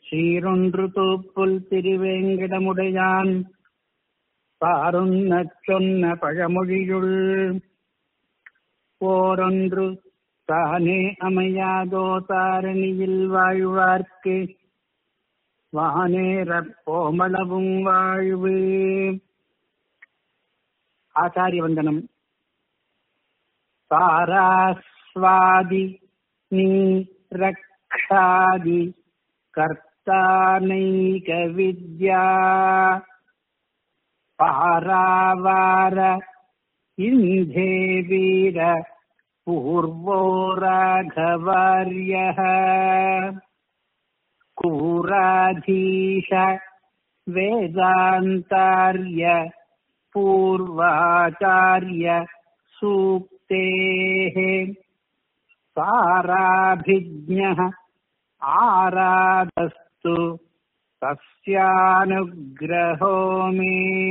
சீரொன்று தூப்புல் திருவேங்கிடமுடையான் பாருன்னச் சொன்ன பழமொழியுள் போரொன்று தானே அமையாதோ தாரணியில் வாழ்வார்க்கு வானேறப் கோமளவும் வாழ்வு ஆச்சாரிய வந்தனம் பாராஸ்வாதி நீ ரக்ஷாதி கர்த்தானைக வித்யா பாராவார இந்தே வீர பூர்வோ ராഘவாரியः கூராதீஷ வேதாந்தார்ய पूर्वाचार्य सूक्तेः साराभिज्ञः आराधस्तु तस्यानुग्रहो मे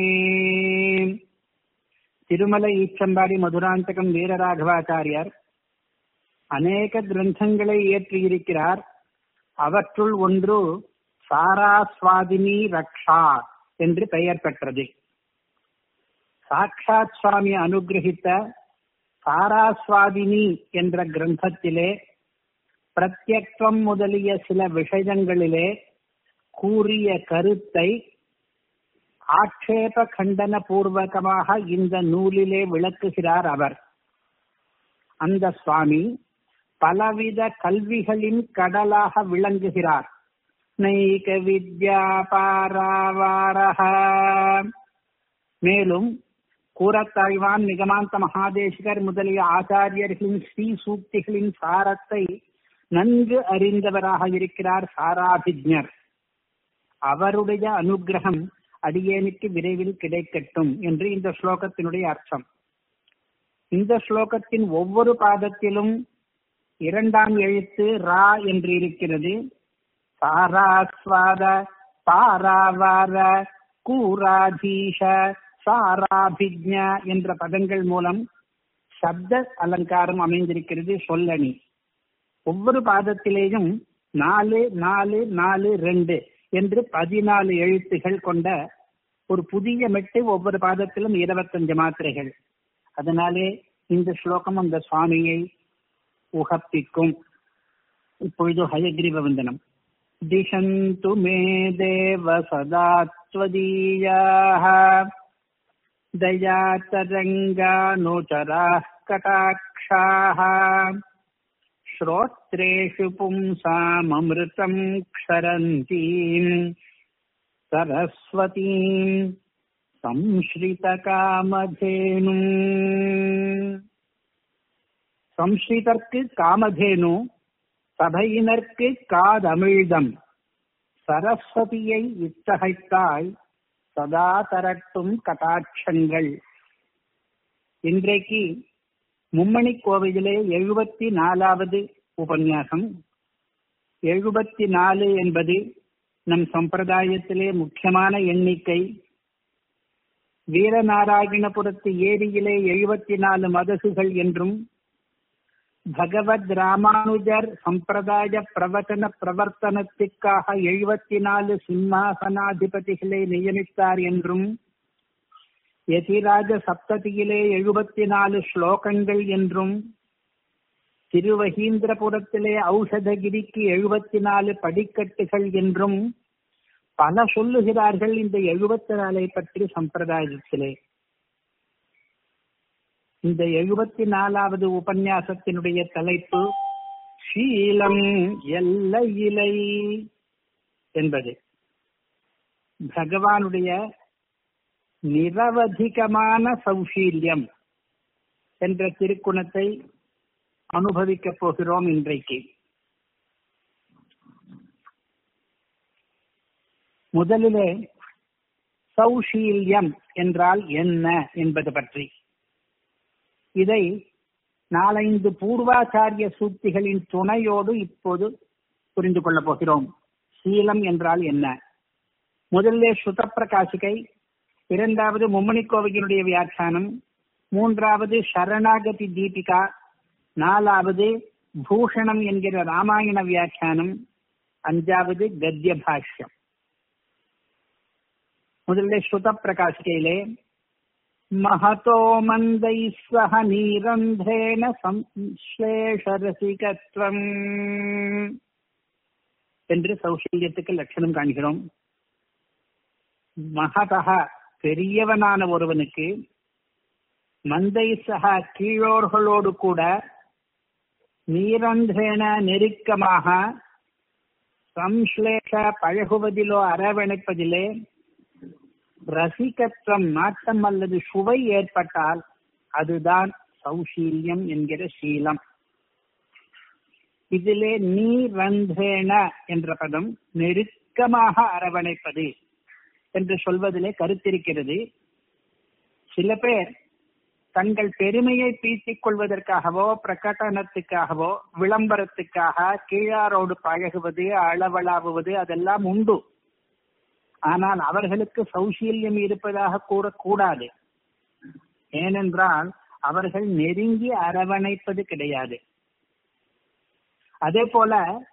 திருமலை ஈச்சம்பாடி மதுராந்தகம் வீரராகவாச்சாரியார் அநேக கிரந்தங்களை இயற்றியிருக்கிறார் அவற்றுள் ஒன்று சாராஸ்வாதினி ரக்ஷா என்று பெயர் பெற்றது சாட்சாத் சுவாமி அனுகிரகித்த சாராஸ்வாதினி என்ற கிரந்தத்திலே பிரத்யக்வம் முதலிய சில விஷயங்களிலே கூறிய கருத்தை ஆட்சேப கண்டன பூர்வகமாக இந்த நூலிலே விளக்குகிறார் அவர் அந்த சுவாமி பலவித கல்விகளின் கடலாக விளங்குகிறார் நைக வித்யா பாராவாரக மேலும் கூறத்தாழ்வான் நிகமாந்த மகாதேசிகர் முதலிய ஆச்சாரியர்களின் ஸ்ரீ சூக்திகளின் சாரத்தை நன்கு அறிந்தவராக இருக்கிறார் சாராபிஜர் அவருடைய அனுகிரகம் அடியேனுக்கு விரைவில் கிடைக்கட்டும் என்று இந்த ஸ்லோகத்தினுடைய அர்த்தம் இந்த ஸ்லோகத்தின் ஒவ்வொரு பாதத்திலும் இரண்டாம் எழுத்து ரா என்று இருக்கிறது சாராஸ்வாத பாராவார கூராதீஷ சாராபிஜ்ஞா என்ற பதங்கள் மூலம் சப்த அலங்காரம் அமைந்திருக்கிறது சொல்லணி ஒவ்வொரு பாதத்திலேயும் நாலு நாலு நாலு ரெண்டு என்று பதினாலு எழுத்துகள் கொண்ட ஒரு புதிய மெட்டு ஒவ்வொரு பாதத்திலும் இருபத்தஞ்சு மாத்திரைகள் அதனாலே இந்த ஸ்லோகம் அந்த சுவாமியை உகப்பிக்கும் இப்பொழுது ஹயக்ரீவ வந்தனம் दिशन्तु मे देव सदा त्वदीयाः दयातरङ्गानुचराः कटाक्षाः श्रोत्रेषु पुंसाममृतम् क्षरन्तीम् सरस्वतीम् संश्रितकामधेनु संश्रितर्க்கு காமதேனு சபையினர்க்கு காதமிழ்தம் சரஸ்வதியை இத்தகைத்தாய் சதா தரட்டும் கட்டாட்சங்கள் இன்றைக்கு மும்மணி கோவிலே எழுபத்தி நாலாவது உபன்யாசம் எழுபத்தி நாலு என்பது நம் சம்பிரதாயத்திலே முக்கியமான எண்ணிக்கை வீரநாராயணபுரத்து ஏரியிலே எழுபத்தி நாலு மதகுகள் என்றும் பகவத் ராமானுஜர் சம்பிரதாய பிரவச்சன பிரவர்த்தனத்திற்காக எழுபத்தி நாலு சிம்மாசனாதிபதிகளை நியமித்தார் என்றும் யதிராஜ சப்ததியிலே எழுபத்தி நாலு ஸ்லோகங்கள் என்றும் திருவகீந்திரபுரத்திலே ஔஷதகிரிக்கு எழுபத்தி நாலு படிக்கட்டுகள் என்றும் பல சொல்லுகிறார்கள் இந்த எழுபத்தி நாலை பற்றி சம்பிரதாயத்திலே இந்த எழுபத்தி நாலாவது உபன்யாசத்தினுடைய தலைப்பு சீலம் எல்லையிலை என்பது பகவானுடைய நிரவதிகமான சௌஷீல்யம் என்ற திருக்குணத்தை அனுபவிக்கப் போகிறோம் இன்றைக்கு முதலிலே சௌஷீல்யம் என்றால் என்ன என்பது பற்றி இதை நாலைந்து பூர்வாச்சாரிய சூக்திகளின் துணையோடு இப்போது புரிந்து கொள்ளப் போகிறோம் சீலம் என்றால் என்ன முதலிலே சுத பிரகாசிகை இரண்டாவது மும்மணி கோவையினுடைய வியாக்கியானம் மூன்றாவது சரணாகதி தீபிகா நாலாவது பூஷணம் என்கிற ராமாயண வியாக்கியானம் அஞ்சாவது கத்திய பாஷ்யம் முதல்ல ஸ்ருத பிரகாசிக்கையிலே மகதோ மந்தை சக நீரந்தேன சம்ஸ்லேஷரசிகத்வம் என்று சௌஷல்யத்துக்கு லட்சணம் காண்கிறோம் மகதக பெரியவனான ஒருவனுக்கு மந்தை சக கீழோர்களோடு கூட நீரந்தேன நெருக்கமாக சம்ஸ்லேஷ பழகுவதிலோ அரவணைப்பதிலே ரசிகத்துவம் நாட்டம் அல்லது சுவை ஏற்பட்டால் அதுதான் சௌஷீல்யம் என்கிற சீலம் இதிலே நீரந்தேன என்ற பதம் நெருக்கமாக அரவணைப்பது என்று சொல்வதிலே கருத்திருக்கிறது சில பேர் தங்கள் பெருமையை பீத்திக் கொள்வதற்காகவோ பிரகடனத்துக்காகவோ விளம்பரத்துக்காக கீழாரோடு பழகுவது அளவளாவுவது அதெல்லாம் உண்டு ஆனால் அவர்களுக்கு சௌசீல்யம் இருப்பதாக கூறக்கூடாது ஏனென்றால் அவர்கள் நெருங்கி அரவணைப்பது கிடையாது அதே போல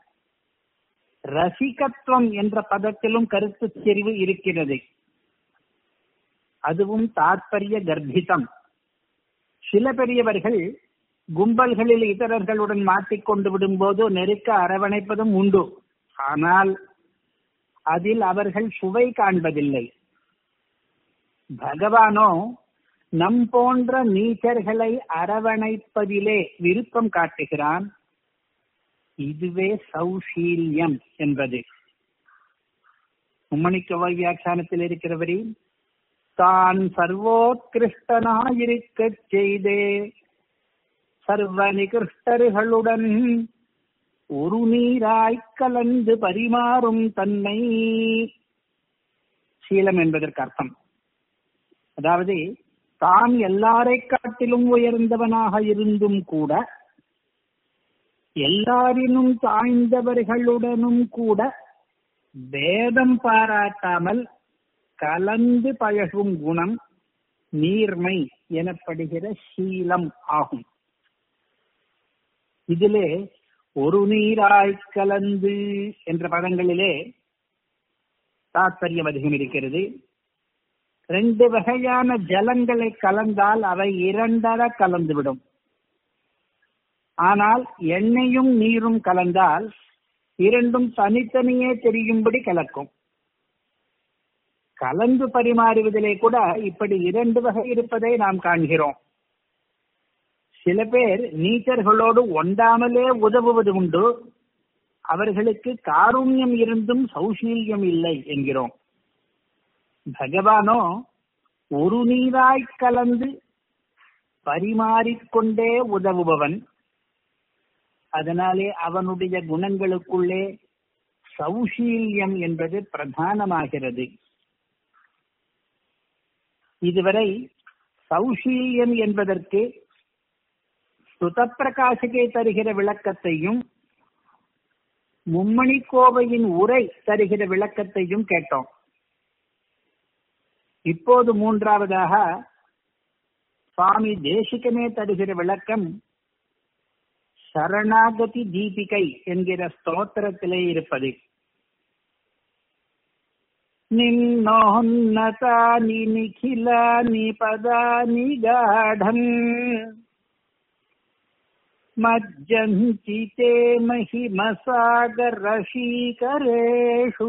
ரசிகத்துவம் என்ற பதத்திலும் கருத்து செறிவு இருக்கிறது அதுவும் தாற்பரிய கர்ப்பிதம் சில பெரியவர்கள் கும்பல்களில் இதரர்களுடன் மாட்டிக்கொண்டு விடும்போது நெருக்க அரவணைப்பதும் உண்டு ஆனால் அதில் அவர்கள் சுவை காண்பதில்லை பகவானோ நம் போன்ற நீச்சர்களை அரவணைப்பதிலே விருப்பம் காட்டுகிறான் இதுவே சௌஷீல்யம் என்பது மும்மணிக்கவ வியாக்கியானத்தில் இருக்கிறவரி தான் சர்வோத்கிருஷ்டனாயிருக்க செய்தே சர்வ நிகிருஷ்டர்களுடன் ஒரு நீராய் கலந்து பரிமாறும் தன்மை சீலம் என்பதற்கு அர்த்தம் அதாவது தான் எல்லாரை காட்டிலும் உயர்ந்தவனாக இருந்தும் கூட எல்லாரினும் தாழ்ந்தவர்களுடனும் கூட பேதம் பாராட்டாமல் கலந்து பழகும் குணம் நீர்மை எனப்படுகிற சீலம் ஆகும் இதிலே ஒரு நீராய் கலந்து என்ற பதங்களிலே தாற்பயம் அதிகம் இருக்கிறது ரெண்டு வகையான ஜலங்களை கலந்தால் அவை இரண்டர கலந்துவிடும் ஆனால் எண்ணெயும் நீரும் கலந்தால் இரண்டும் தனித்தனியே தெரியும்படி கலக்கும் கலந்து பரிமாறுவதிலே கூட இப்படி இரண்டு வகை இருப்பதை நாம் காண்கிறோம் சில பேர் நீச்சர்களோடு ஒண்டாமலே உதவுவது உண்டு அவர்களுக்கு காருண்யம் இருந்தும் சௌசீல்யம் இல்லை என்கிறோம் பகவானோ ஒரு நீராய் கலந்து பரிமாறிக்கொண்டே உதவுபவன் அதனாலே அவனுடைய குணங்களுக்குள்ளே சௌஷீல்யம் என்பது பிரதானமாகிறது இதுவரை சௌஷீல்யம் என்பதற்கு சுதப்பிரகாசிகை தருகிற விளக்கத்தையும் மும்மணி கோவையின் உரை தருகிற விளக்கத்தையும் கேட்டோம் இப்போது மூன்றாவதாக சுவாமி தேசிகமே தருகிற விளக்கம் சரணாகதி தீபிகை என்கிற ஸ்தோத்திரத்திலே இருப்பது நின்னோன்னதானி நிகிலானி பதானி காடம் मज्जन्ति ते महिमसागरशीकरेषु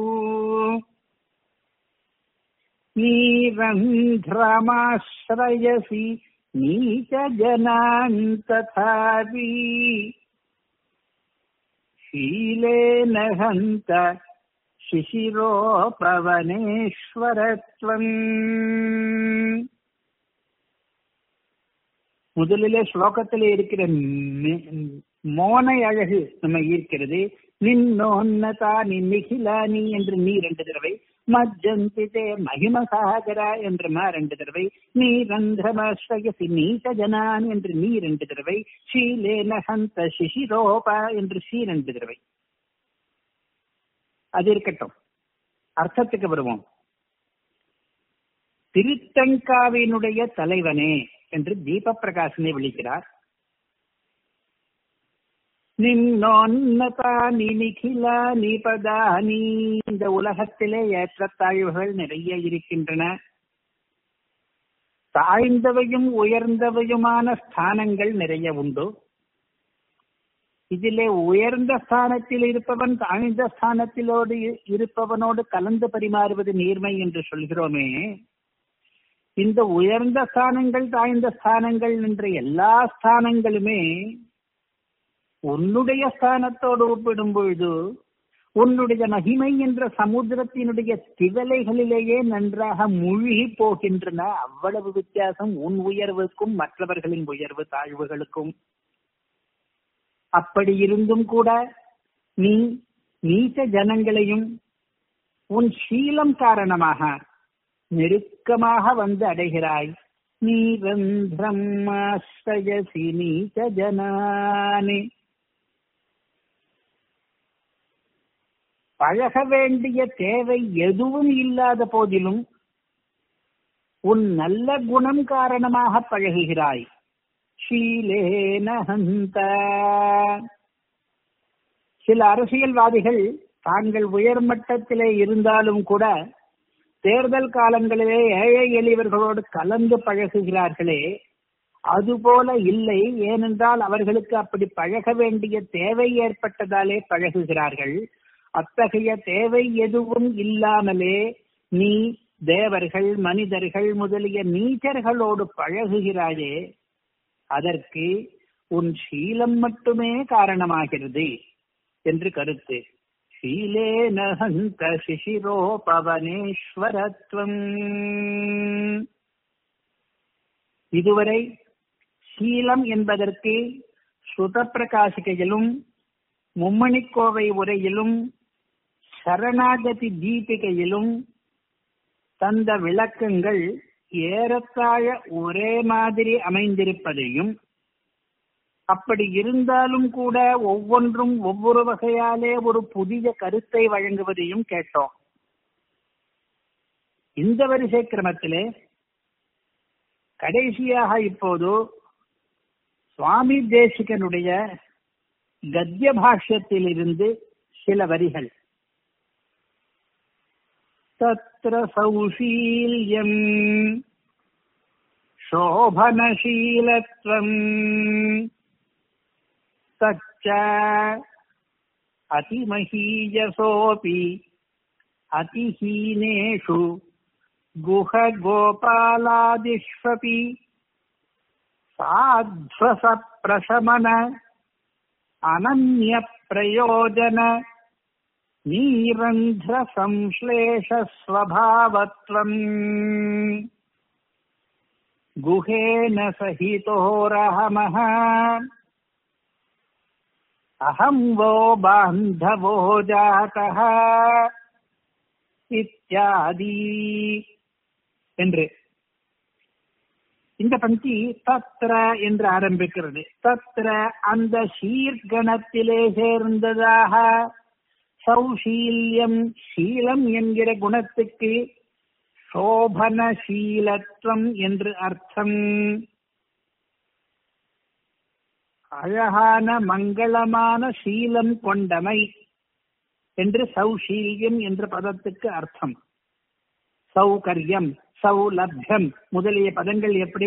नीरन्ध्रमाश्रयसि नीचजनान् तथापि शीलेन हन्त शिशिरोपवनेश्वरत्वम् முதலிலே ஸ்லோகத்திலே இருக்கிற மோனை அழகு நம்ம ஈர்க்கிறது நின்னோன்னதா நீ நிகிலா நீ என்று நீ ரெண்டு தடவை மஜ்ஜந்திதே மகிமசாகரா என்று மா ரெண்டு தடவை நீ ரந்திரமஸ்ரயசி நீச ஜனான் என்று நீ ரெண்டு தடவை ஷீலேன ஹந்த சிசிரோபா என்று ஷீ ரெண்டு தடவை அது இருக்கட்டும் அர்த்தத்துக்கு வருவோம் திருத்தங்காவினுடைய தலைவனே என்று தீப பிரகாசனை விழிக்கிறார் நின்னோன்னதானி நிகிலானி பதானி இந்த உலகத்திலே ஏற்றத்தாழ்வுகள் நிறைய இருக்கின்றன தாழ்ந்தவையும் உயர்ந்தவையுமான ஸ்தானங்கள் நிறைய உண்டு இதிலே உயர்ந்த ஸ்தானத்தில் இருப்பவன் தாழ்ந்த ஸ்தானத்திலோடு இருப்பவனோடு கலந்து பரிமாறுவது நீர்மை என்று சொல்கிறோமே இந்த உயர்ந்த ஸ்தானங்கள் தாழ்ந்த ஸ்தானங்கள் என்ற எல்லா ஸ்தானங்களுமே உன்னுடைய ஸ்தானத்தோடு ஒப்பிடும் பொழுது உன்னுடைய மகிமை என்ற சமுத்திரத்தினுடைய திவலைகளிலேயே நன்றாக மூழ்கி போகின்றன அவ்வளவு வித்தியாசம் உன் உயர்வுக்கும் மற்றவர்களின் உயர்வு தாழ்வுகளுக்கும் அப்படி இருந்தும் கூட நீ நீச்ச ஜனங்களையும் உன் சீலம் காரணமாக நெருக்கமாக வந்து அடைகிறாய் நீரந்திரம் ஆஸ்ரயசி நீச்ச ஜனானே பழக வேண்டிய தேவை எதுவும் இல்லாத போதிலும் உன் நல்ல குணம் காரணமாக பழகுகிறாய் ஷீலேன ஹந்த சில அரசியல்வாதிகள் தாங்கள் உயர்மட்டத்திலே இருந்தாலும் கூட தேர்தல் காலங்களிலே ஏழை எளியவர்களோடு கலந்து பழகுகிறார்களே அதுபோல இல்லை ஏனென்றால் அவர்களுக்கு அப்படி பழக வேண்டிய தேவை ஏற்பட்டதாலே பழகுகிறார்கள் அத்தகைய தேவை எதுவும் இல்லாமலே நீ தேவர்கள் மனிதர்கள் முதலிய நீச்சர்களோடு பழகுகிறாயே அதற்கு உன் சீலம் மட்டுமே காரணமாகிறது என்று கருத்து சீலே நகந்த சிசிரோபவனேஸ்வரத்வம் இதுவரை சீலம் என்பதற்கு சுத பிரகாசிகையிலும் மும்மணிக்கோவை உரையிலும் சரணாகதி தீபிகையிலும் தந்த விளக்கங்கள் ஏறத்தாழ ஒரே மாதிரி அமைந்திருப்பதையும் அப்படி இருந்தாலும் கூட ஒவ்வொன்றும் ஒவ்வொரு வகையாலே ஒரு புதிய கருத்தை வழங்குவதையும் கேட்டோம் இந்த வரிசை கிரமத்திலே கடைசியாக இப்போது சுவாமி தேசிகனுடைய கத்திய பாஷ்யத்திலிருந்து சில வரிகள் तत्र सौशील्यम् शोभनशीलत्वम् तच्च अतिमहीयसोऽपि अतिहीनेषु गुहगोपालादिष्वपि साध्वसप्रशमन अनन्यप्रयोजन नीरन्ध्रसंश्लेषस्वभावत्वम् गुहेन सहितोरहमः अहं वो बान्धवो जातः இத்தியாதி என்று இந்த பந்தி தத்ர என்று ஆரம்பிக்கிறது தத்ர அந்த சீர்கணத்திலே சேர்ந்ததாக சௌஷீல்யம் சீலம் என்கிற குணத்துக்கு சோபனசீலத்துவம் என்று அர்த்தம் அழகான மங்களமான சீலம் கொண்டமை என்று சௌஷீல்யம் என்ற பதத்துக்கு அர்த்தம் சௌகரியம் சௌலபியம் முதலிய பதங்கள் எப்படி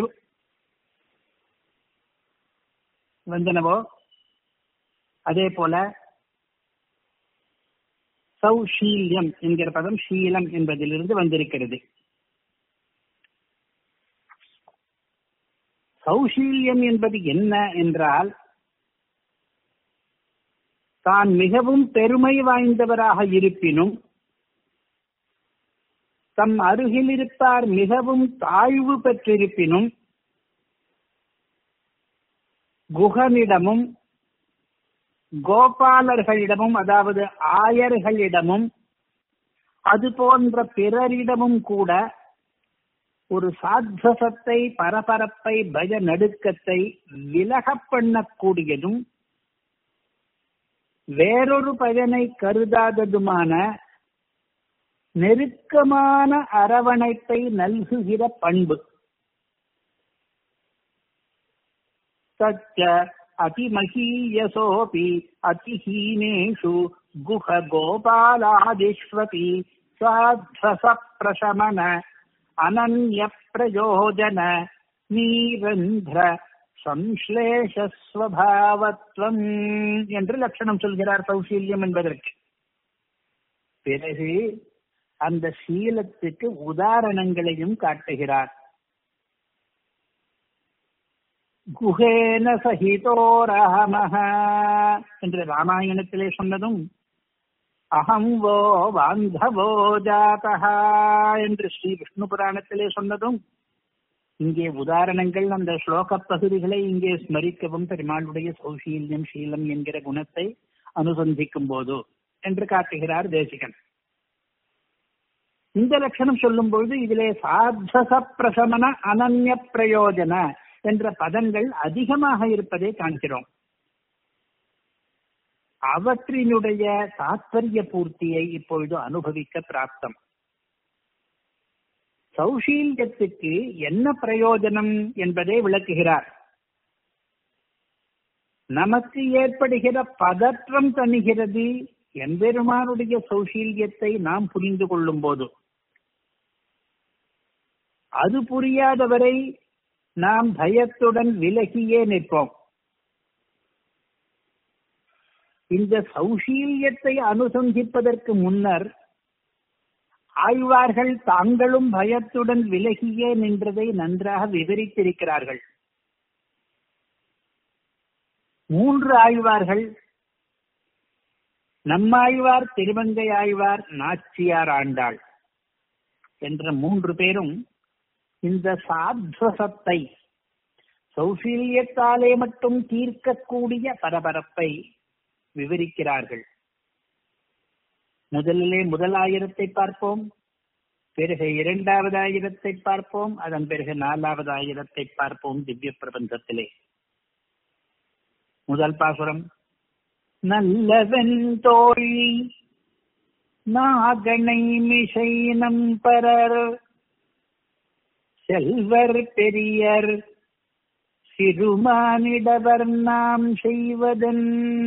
வந்தனவோ அதே போல சௌஷீல்யம் என்கிற பதம் ஷீலம் என்பதிலிருந்து வந்திருக்கிறது சௌஷீல்யம் என்பது என்ன என்றால் தான் மிகவும் பெருமை வாய்ந்தவராக இருப்பினும் தம் அருகில் இருப்பார் மிகவும் தாழ்வு பெற்றிருப்பினும் குகனிடமும் கோபாலர்களிடமும் அதாவது ஆயர்களிடமும் அது போன்ற பிறரிடமும் கூட ஒரு சாத்வசத்தை பரபரப்பை பய நடுக்கத்தை விலகப் பண்ணக்கூடியதும் வேறொரு பயனை கருதாததுமான நெருக்கமான அரவணைப்பை நல்குகிற பண்பு சச்ச அதிமகீயசோபி அதிஹீனேஷு குஹ கோபாலாதிஷ்வபி சாத்வச பிரசமன அனன்ய பிரயோஜன நீரந்திர சம்ஸ்லேஷஸ்வபாவத்வம் என்று லட்சணம் சொல்கிறார் சௌசீல்யம் என்பதற்கு பிறகு அந்த சீலத்துக்கு உதாரணங்களையும் காட்டுகிறார் குஹேன சகிதோ ராமஹ என்று ராமாயணத்திலே சொன்னதும் அகம் வோ பாந்தவோ ஜாதா என்று ஸ்ரீ விஷ்ணு புராணத்திலே சொன்னதும் இங்கே உதாரணங்கள் அந்த ஸ்லோக பகுதிகளை இங்கே ஸ்மரிக்கவும் பெருமாளுடைய சௌசீல்யம் சீலம் என்கிற குணத்தை அனுசந்திக்கும் போது என்று காட்டுகிறார் தேசிகன் இந்த லட்சணம் சொல்லும் பொழுது இதிலே சாத்வச பிரசமன அனன்ய பிரயோஜன என்ற பதங்கள் அதிகமாக இருப்பதை காண்கிறோம் அவற்றினுடைய தாத்பரிய பூர்த்தியை இப்பொழுது அனுபவிக்க பிராப்தம் சௌஷீல்யத்துக்கு என்ன பிரயோஜனம் என்பதை விளக்குகிறார் நமக்கு ஏற்படுகிற பதற்றம் தணிகிறது எம்பெருமானுடைய சௌஷீல்யத்தை நாம் புரிந்து கொள்ளும் போது அது புரியாதவரை நாம் பயத்துடன் விலகியே நிற்போம் இந்த சௌஷீல்யத்தை அனுசந்திப்பதற்கு முன்னர் ஆழ்வார்கள் தாங்களும் பயத்துடன் விலகியே நின்றதை நன்றாக விவரித்திருக்கிறார்கள் மூன்று ஆழ்வார்கள் நம்மாழ்வார் திருமங்கை ஆழ்வார் நாச்சியார் ஆண்டாள் என்ற மூன்று பேரும் இந்த சாத்வசத்தை சௌசீல்யத்தாலே மட்டும் தீர்க்கக்கூடிய பரபரப்பை விவரிக்கிறார்கள் முதலிலே முதல் ஆயிரத்தை பார்ப்போம் பிறகு இரண்டாவது ஆயிரத்தை பார்ப்போம் அதன் பிறகு நாலாவது ஆயிரத்தை பார்ப்போம் திவ்ய பிரபந்தத்திலே முதல் பாசுரம் நல்லவன் தோழி நாகனை மிசை நம்பரர் செல்வர் பெரியர் சிறுமானிடவர் நாம் செய்வதன்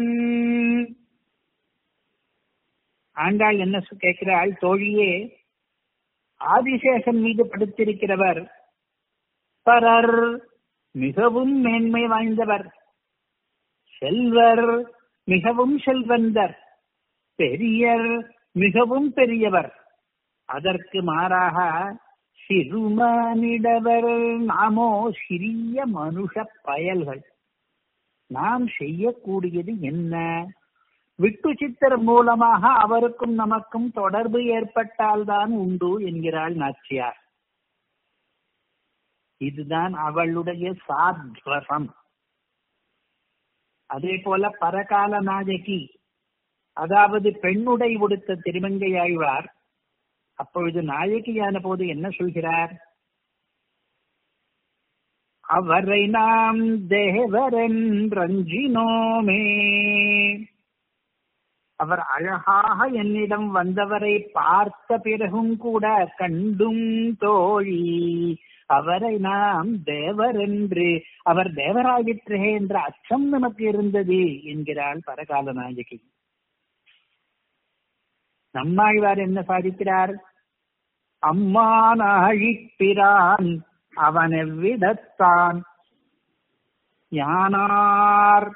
ஆண்டாள் என்ன கேட்கிறாள் தோழியே ஆதிசேஷன் மீது படுத்திருக்கிறவர் பரர் மிகவும் மேன்மை வாய்ந்தவர் செல்வர் மிகவும் செல்வந்தர் பெரியர் மிகவும் பெரியவர் அதற்கு மாறாக சிறுமானிடவர் நாமோ சிறிய மனுஷ பயல்கள் நாம் செய்யக்கூடியது என்ன விட்டு சித்தர் மூலமாக அவருக்கும் நமக்கும் தொடர்பு ஏற்பட்டால்தான் உண்டு என்கிறாள் நாச்சியார் இதுதான் அவளுடைய சாத்வசம் அதே போல பரகால நாயகி அதாவது பெண்ணுடை உடுத்த திருமங்கையாழ்வார் அப்பொழுது நாயகியான போது என்ன சொல்கிறார் அவரை நாம் தேவரன் ரஞ்சினோமே அவர் அழகாக என்னிடம் வந்தவரை பார்த்த பிறகும் கூட கண்டும் தோழி அவரை நாம் தேவர் என்று அவர் தேவராயிற்றே என்ற அச்சம் நமக்கு இருந்தது என்கிறாள் பரகால நாயகி நம்மாழ்வார் என்ன சாதிக்கிறார் அம்மான் அழிப்பிரான் அவன் எவ்விடத்தான் யானார்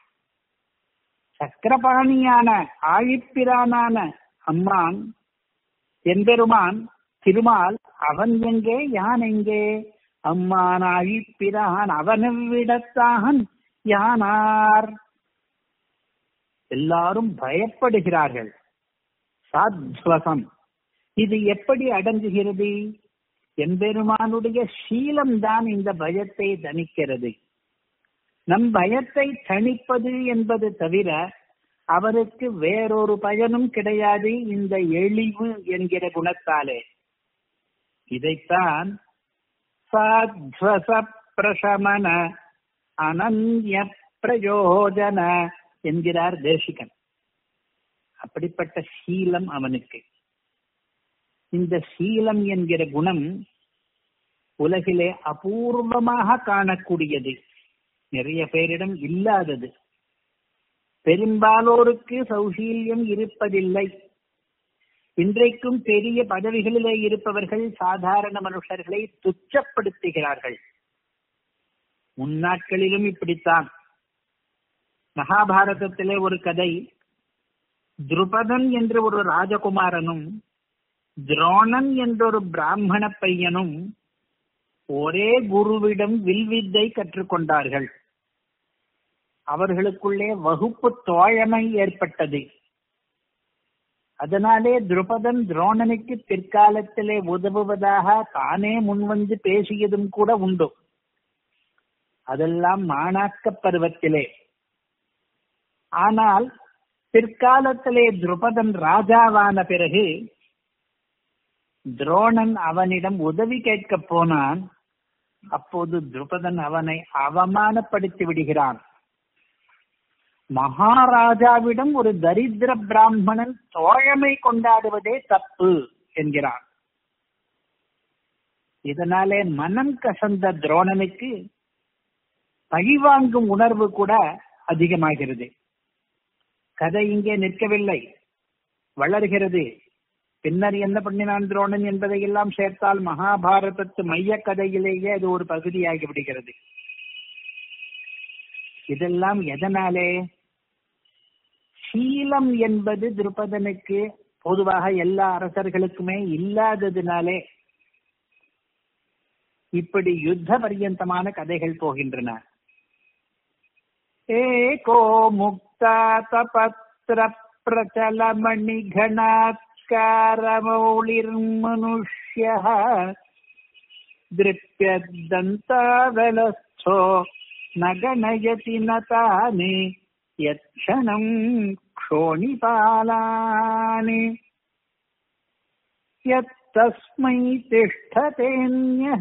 சக்கரபாணியான ஆழிப்பிரானான அம்மான் எம்பெருமான் திருமால் அவன் எங்கே யான் எங்கே அம்மான் அழிப்பிரான் அவனவிடத்தான் யானார் எல்லாரும் பயப்படுகிறார்கள் சாத்வசம் இது எப்படி அடங்குகிறது எம்பெருமானுடைய சீலம்தான் இந்த பயத்தை தணிக்கிறது நம் பயத்தை தணிப்பது என்பது தவிர அவருக்கு வேறொரு பயனும் கிடையாது இந்த எளிவு என்கிற குணத்தாலே இதைத்தான் சாத்வச பிரசமன அனன்ய பிரயோஜன என்கிறார் தேசிகன் அப்படிப்பட்ட சீலம் அவனுக்கு இந்த சீலம் என்கிற குணம் உலகிலே அபூர்வமாக காணக்கூடியது நிறைய பேரிடம் இல்லாதது பெரும்பாலோருக்கு சௌசீல்யம் இருப்பதில்லை இன்றைக்கும் பெரிய பதவிகளிலே இருப்பவர்கள் சாதாரண மனுஷர்களை துச்சப்படுத்துகிறார்கள் முன்னாட்களிலும் இப்படித்தான் மகாபாரதத்திலே ஒரு கதை துருபதன் என்ற ஒரு ராஜகுமாரனும் துரோணன் என்ற ஒரு பிராமண பையனும் ஒரே குருவிடம் வில்வித்தை கற்றுக்கொண்டார்கள் அவர்களுக்குள்ளே வகுப்பு தோழமை ஏற்பட்டது அதனாலே துருபதன் துரோணனுக்கு பிற்காலத்திலே உதவுவதாக தானே முன்வந்து பேசியதும் கூட உண்டு அதெல்லாம் மாணாக்க பருவத்திலே ஆனால் பிற்காலத்திலே துருபதன் ராஜாவான பிறகு துரோணன் அவனிடம் உதவி கேட்க போனான் அப்போது துருபதன் அவனை அவமானப்படுத்தி விடுகிறான் மகாராஜாவிடம் ஒரு தரித்திர பிராமணன் தோழமை கொண்டாடுவதே தப்பு என்கிறான் இதனாலே மனம் கசந்த துரோணனுக்கு பழிவாங்கும் உணர்வு கூட அதிகமாகிறது கதை இங்கே நிற்கவில்லை வளர்கிறது பின்னர் என்ன பண்ணினான் துரோணன் என்பதை எல்லாம் சேர்த்தால் மகாபாரதத்து மைய கதையிலேயே அது ஒரு பகுதியாகி விடுகிறது இதெல்லாம் எதனாலே சீலம் என்பது திருப்பதனுக்கு பொதுவாக எல்லா அரசர்களுக்குமே இல்லாததினாலே இப்படி யுத்த பரியந்தமான கதைகள் போகின்றன ஏகோ முக்தா தபத்ர பிரச்சல மணிகணாத்காரமௌளிர்மனுஷ்ய திருப்யதந்தாவலஸ்தோ நகணயதி நதானே यत्क्षणम् क्षोणिपालानि यत्तस्मै तिष्ठतेऽन्यः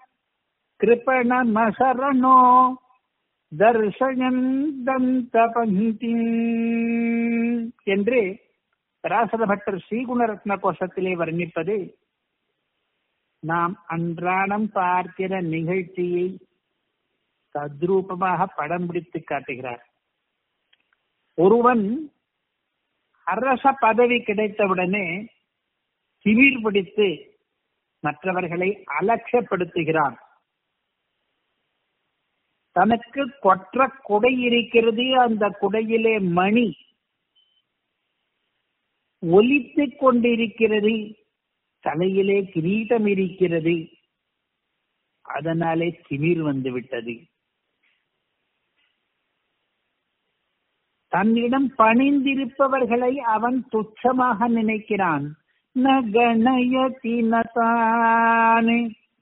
कृपणमसरणो தர்சயன் தந்தபந்தி என்று பராசர பட்டர் ஸ்ரீகுணரத்ன கோஷத்திலே வர்ணிப்பது நாம் அன்றாடம் பார்க்கிற நிகழ்ச்சியை தத்ரூபமாக படம் பிடித்து காட்டுகிறார் ஒருவன் அரச பதவி கிடைத்தவுடனே திமிர் பிடித்து மற்றவர்களை அலட்சியப்படுத்துகிறான் தனக்கு கொற்ற குடை இருக்கிறது அந்த குடையிலே மணி ஒலித்துக் கொண்டிருக்கிறது தலையிலே கிரீட்டம் இருக்கிறது அதனாலே திமிர் வந்து விட்டது தன்னிடம் பணிந்திருப்பவர்களை அவன் துச்சமாக நினைக்கிறான் நகணயதி நதானே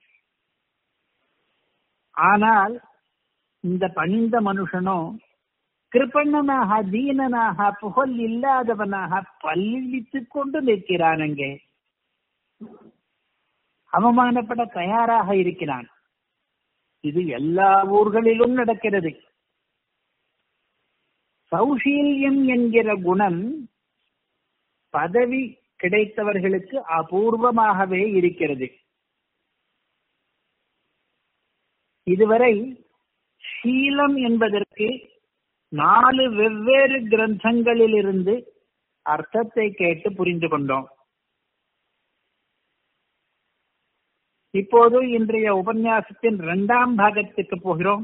ஆனால் இந்த பணிந்த மனுஷனோ கிருப்பண்ணனாக தீனனாக புகழ் இல்லாதவனாக பல்லிழித்துக் கொண்டு நிற்கிறான் அங்கே அவமானப்பட தயாராக இருக்கிறான் இது எல்லா ஊர்களிலும் நடக்கிறது சௌஷீல்யம் என்கிற குணம் பதவி கிடைத்தவர்களுக்கு அபூர்வமாகவே இருக்கிறது இதுவரை சீலம் என்பதற்கு நாலு வெவ்வேறு கிரந்தங்களிலிருந்து அர்த்தத்தை கேட்டு புரிந்து கொண்டோம் இப்போது இன்றைய உபன்யாசத்தின் இரண்டாம் பாகத்துக்கு போகிறோம்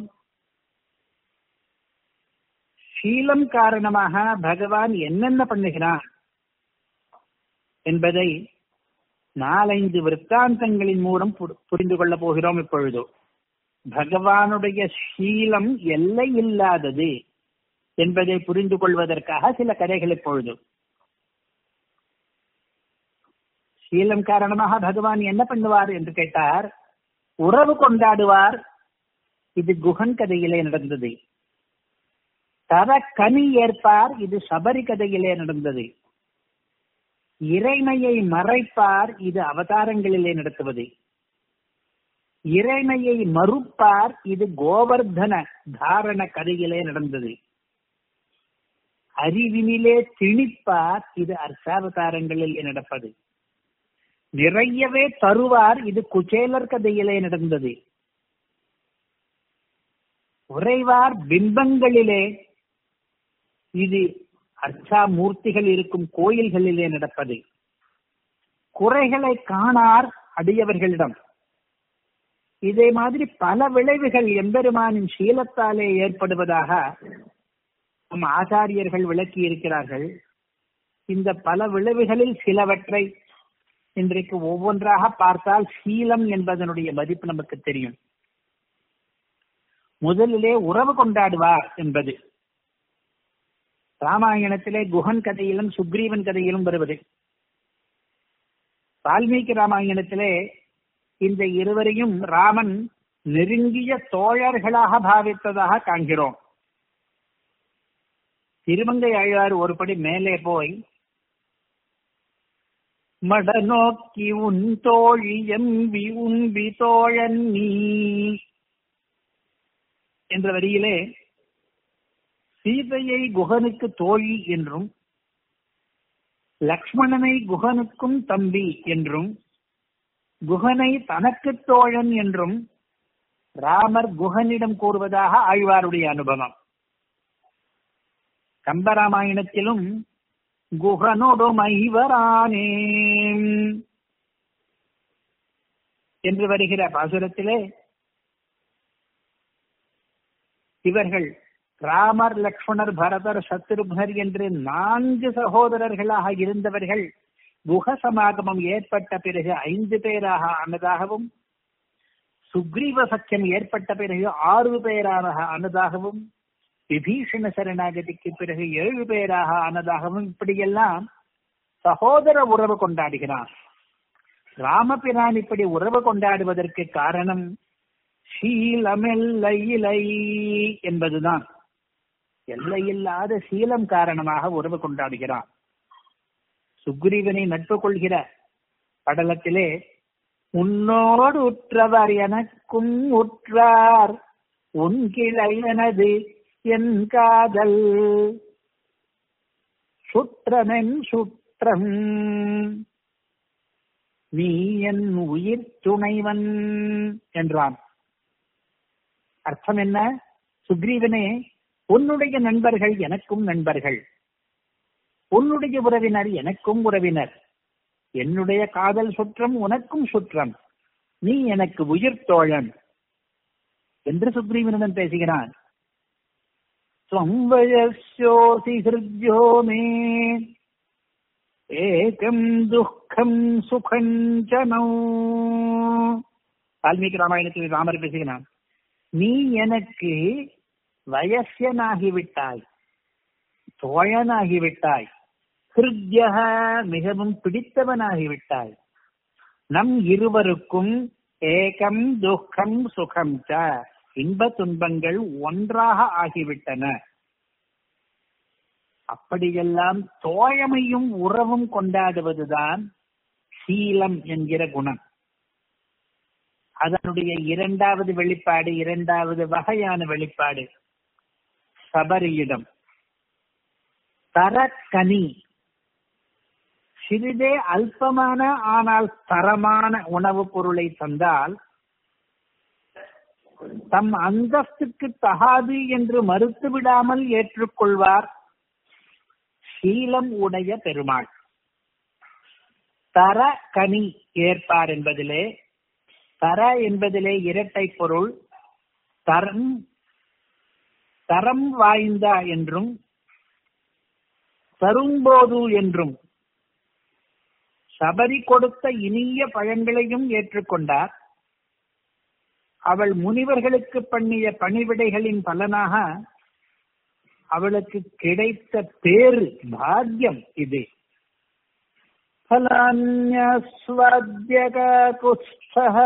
சீலம் காரணமாக பகவான் என்னென்ன பண்ணுகிறான் என்பதை நாலைந்து விற்த்தாந்தங்களின் மூலம் புரிந்து கொள்ள போகிறோம் இப்பொழுது பகவானுடைய சீலம் எல்லை இல்லாதது என்பதை புரிந்து கொள்வதற்காக சில கதைகள் இப்பொழுது சீலம் காரணமாக பகவான் என்ன பண்ணுவார் என்று கேட்டார் உறவு கொண்டாடுவார் இது குகன் கதையிலே நடந்தது தர கனி ஏற்பார் இது சபரி கதையிலே நடந்தது இறைமையை மறைப்பார் இது அவதாரங்களிலே நடத்துவது இறைமையை மறுப்பார் இது கோவர்தன தாரண கதையிலே நடந்தது அறிவினிலே திணிப்பார் இது அர்த்தாவதாரங்களில் நடப்பது நிறையவே தருவார் இது குச்சேலர் கதையிலே நடந்தது உறைவார் பிம்பங்களிலே இது அர்ச்சா மூர்த்திகள் இருக்கும் கோயில்களிலே நடப்பது குறைகளை காணார் அடியவர்களிடம் இதே மாதிரி பல விளைவுகள் எம்பெருமானின் சீலத்தாலே ஏற்படுவதாக நம் ஆச்சாரியர்கள் விளக்கி இருக்கிறார்கள் இந்த பல விளைவுகளில் சிலவற்றை இன்றைக்கு ஒவ்வொன்றாக பார்த்தால் சீலம் என்பதனுடைய மதிப்பு நமக்கு தெரியும் முதலிலே உறவு கொண்டாடுவார் என்பது ராமாயணத்திலே குஹன் கதையிலும் சுக்ரீவன் கதையிலும் வருவது வால்மீகி ராமாயணத்திலே இந்த இருவரையும் ராமன் நெருங்கிய தோழர்களாக பாவித்ததாக காண்கிறோம் திருமங்கை ஆழ்வார் ஒருபடி மேலே போய் மட நோக்கி உன் தோழி எம்பி உம்பி தோழன் நீ என்ற வரியிலே சீதையை குகனுக்கு தோழி என்றும் லக்ஷ்மணனை குகனுக்கும் தம்பி என்றும் குகனை தனக்கு தோழன் என்றும் ராமர் குகனிடம் கூறுவதாக ஆழ்வாருடைய அனுபவம் கம்பராமாயணத்திலும் குகனோடு மைவரானே என்று வருகிற பாசுரத்திலே இவர்கள் ராமர் லக்ஷ்மணர் பரதர் சத்ருக்னர் என்று நான்கு சகோதரர்களாக இருந்தவர்கள் குக சமாகமம் ஏற்பட்ட பிறகு ஐந்து பேராக ஆனதாகவும் சுக்ரீவ சக்கியம் ஏற்பட்ட பிறகு ஆறு பேராக ஆனதாகவும் விபீஷண சரணாகதிக்கு பிறகு ஏழு பேராக ஆனதாகவும் இப்படியெல்லாம் சகோதர உறவு கொண்டாடுகிறார் ராமபிரான் இப்படி உறவு கொண்டாடுவதற்கு காரணம் சீலமெல்லை இலை என்பதுதான் எல்லையில்லாத சீலம் காரணமாக உறவு கொண்டாடுகிறான் சுக்ரீவனை நட்பு கொள்கிற படலத்திலே உன்னோடு உற்றவர் எனக்கும் உற்றார் உன் கிளை எனது என் காதல் சுற்றமென் சுற்றம் நீ என் உயிர் துணைவன் என்றான் அர்த்தம் என்ன சுக்ரீவனே உன்னுடைய நண்பர்கள் எனக்கும் நண்பர்கள் உன்னுடைய உறவினர் எனக்கும் உறவினர் என்னுடைய காதல் சுற்றம் உனக்கும் சுற்றம் நீ எனக்கு உயிர் தோழன் என்று சுக்ரீவனிடம் பேசுகிறான் ஸ்வம்பயசோசி ஹிருத்யோ மே ஏகம் துக்கம் சுகஞ்சனோ வால்மீகி ராமாயணத்தில் ராமர் பேசுகிறான் நீ எனக்கு வயசியனாகிவிட்டாய் தோழனாகிவிட்டாய் ஹிருத்யக மிகவும் பிடித்தவனாகிவிட்டாய் நம் இருவருக்கும் ஏகம் துக்கம் சுகம் ச இன்ப துன்பங்கள் ஒன்றாக ஆகிவிட்டன அப்படியெல்லாம் தோழமையும் உறவும் கொண்டாடுவதுதான் சீலம் என்கிற குணம் அதனுடைய இரண்டாவது வெளிப்பாடு இரண்டாவது வகையான வெளிப்பாடு சபரியிடம் தரக்கனி சிறிதே அல்பமான ஆனால் தரமான உணவுப் பொருளை தந்தால் தம் அந்தஸ்துக்கு தகாது என்று மறுத்து விடாமல் ஏற்றுக்கொள்வார் சீலம் உடைய பெருமாள் தர கனி ஏற்பார் என்பதிலே தர என்பதிலே இரட்டை பொருள் தரம் தரம் வாய்ந்த என்றும் தரும்போது என்றும் சபரி கொடுத்த இனிய பழங்களையும் ஏற்றுக்கொண்டார் அவள் முனிவர்களுக்கு பண்ணிய பணிவிடைகளின் பலனாக அவளுக்கு கிடைத்த பேரு பாக்கியம் இது फलान्यस्वाद्यकाकुत्स्थः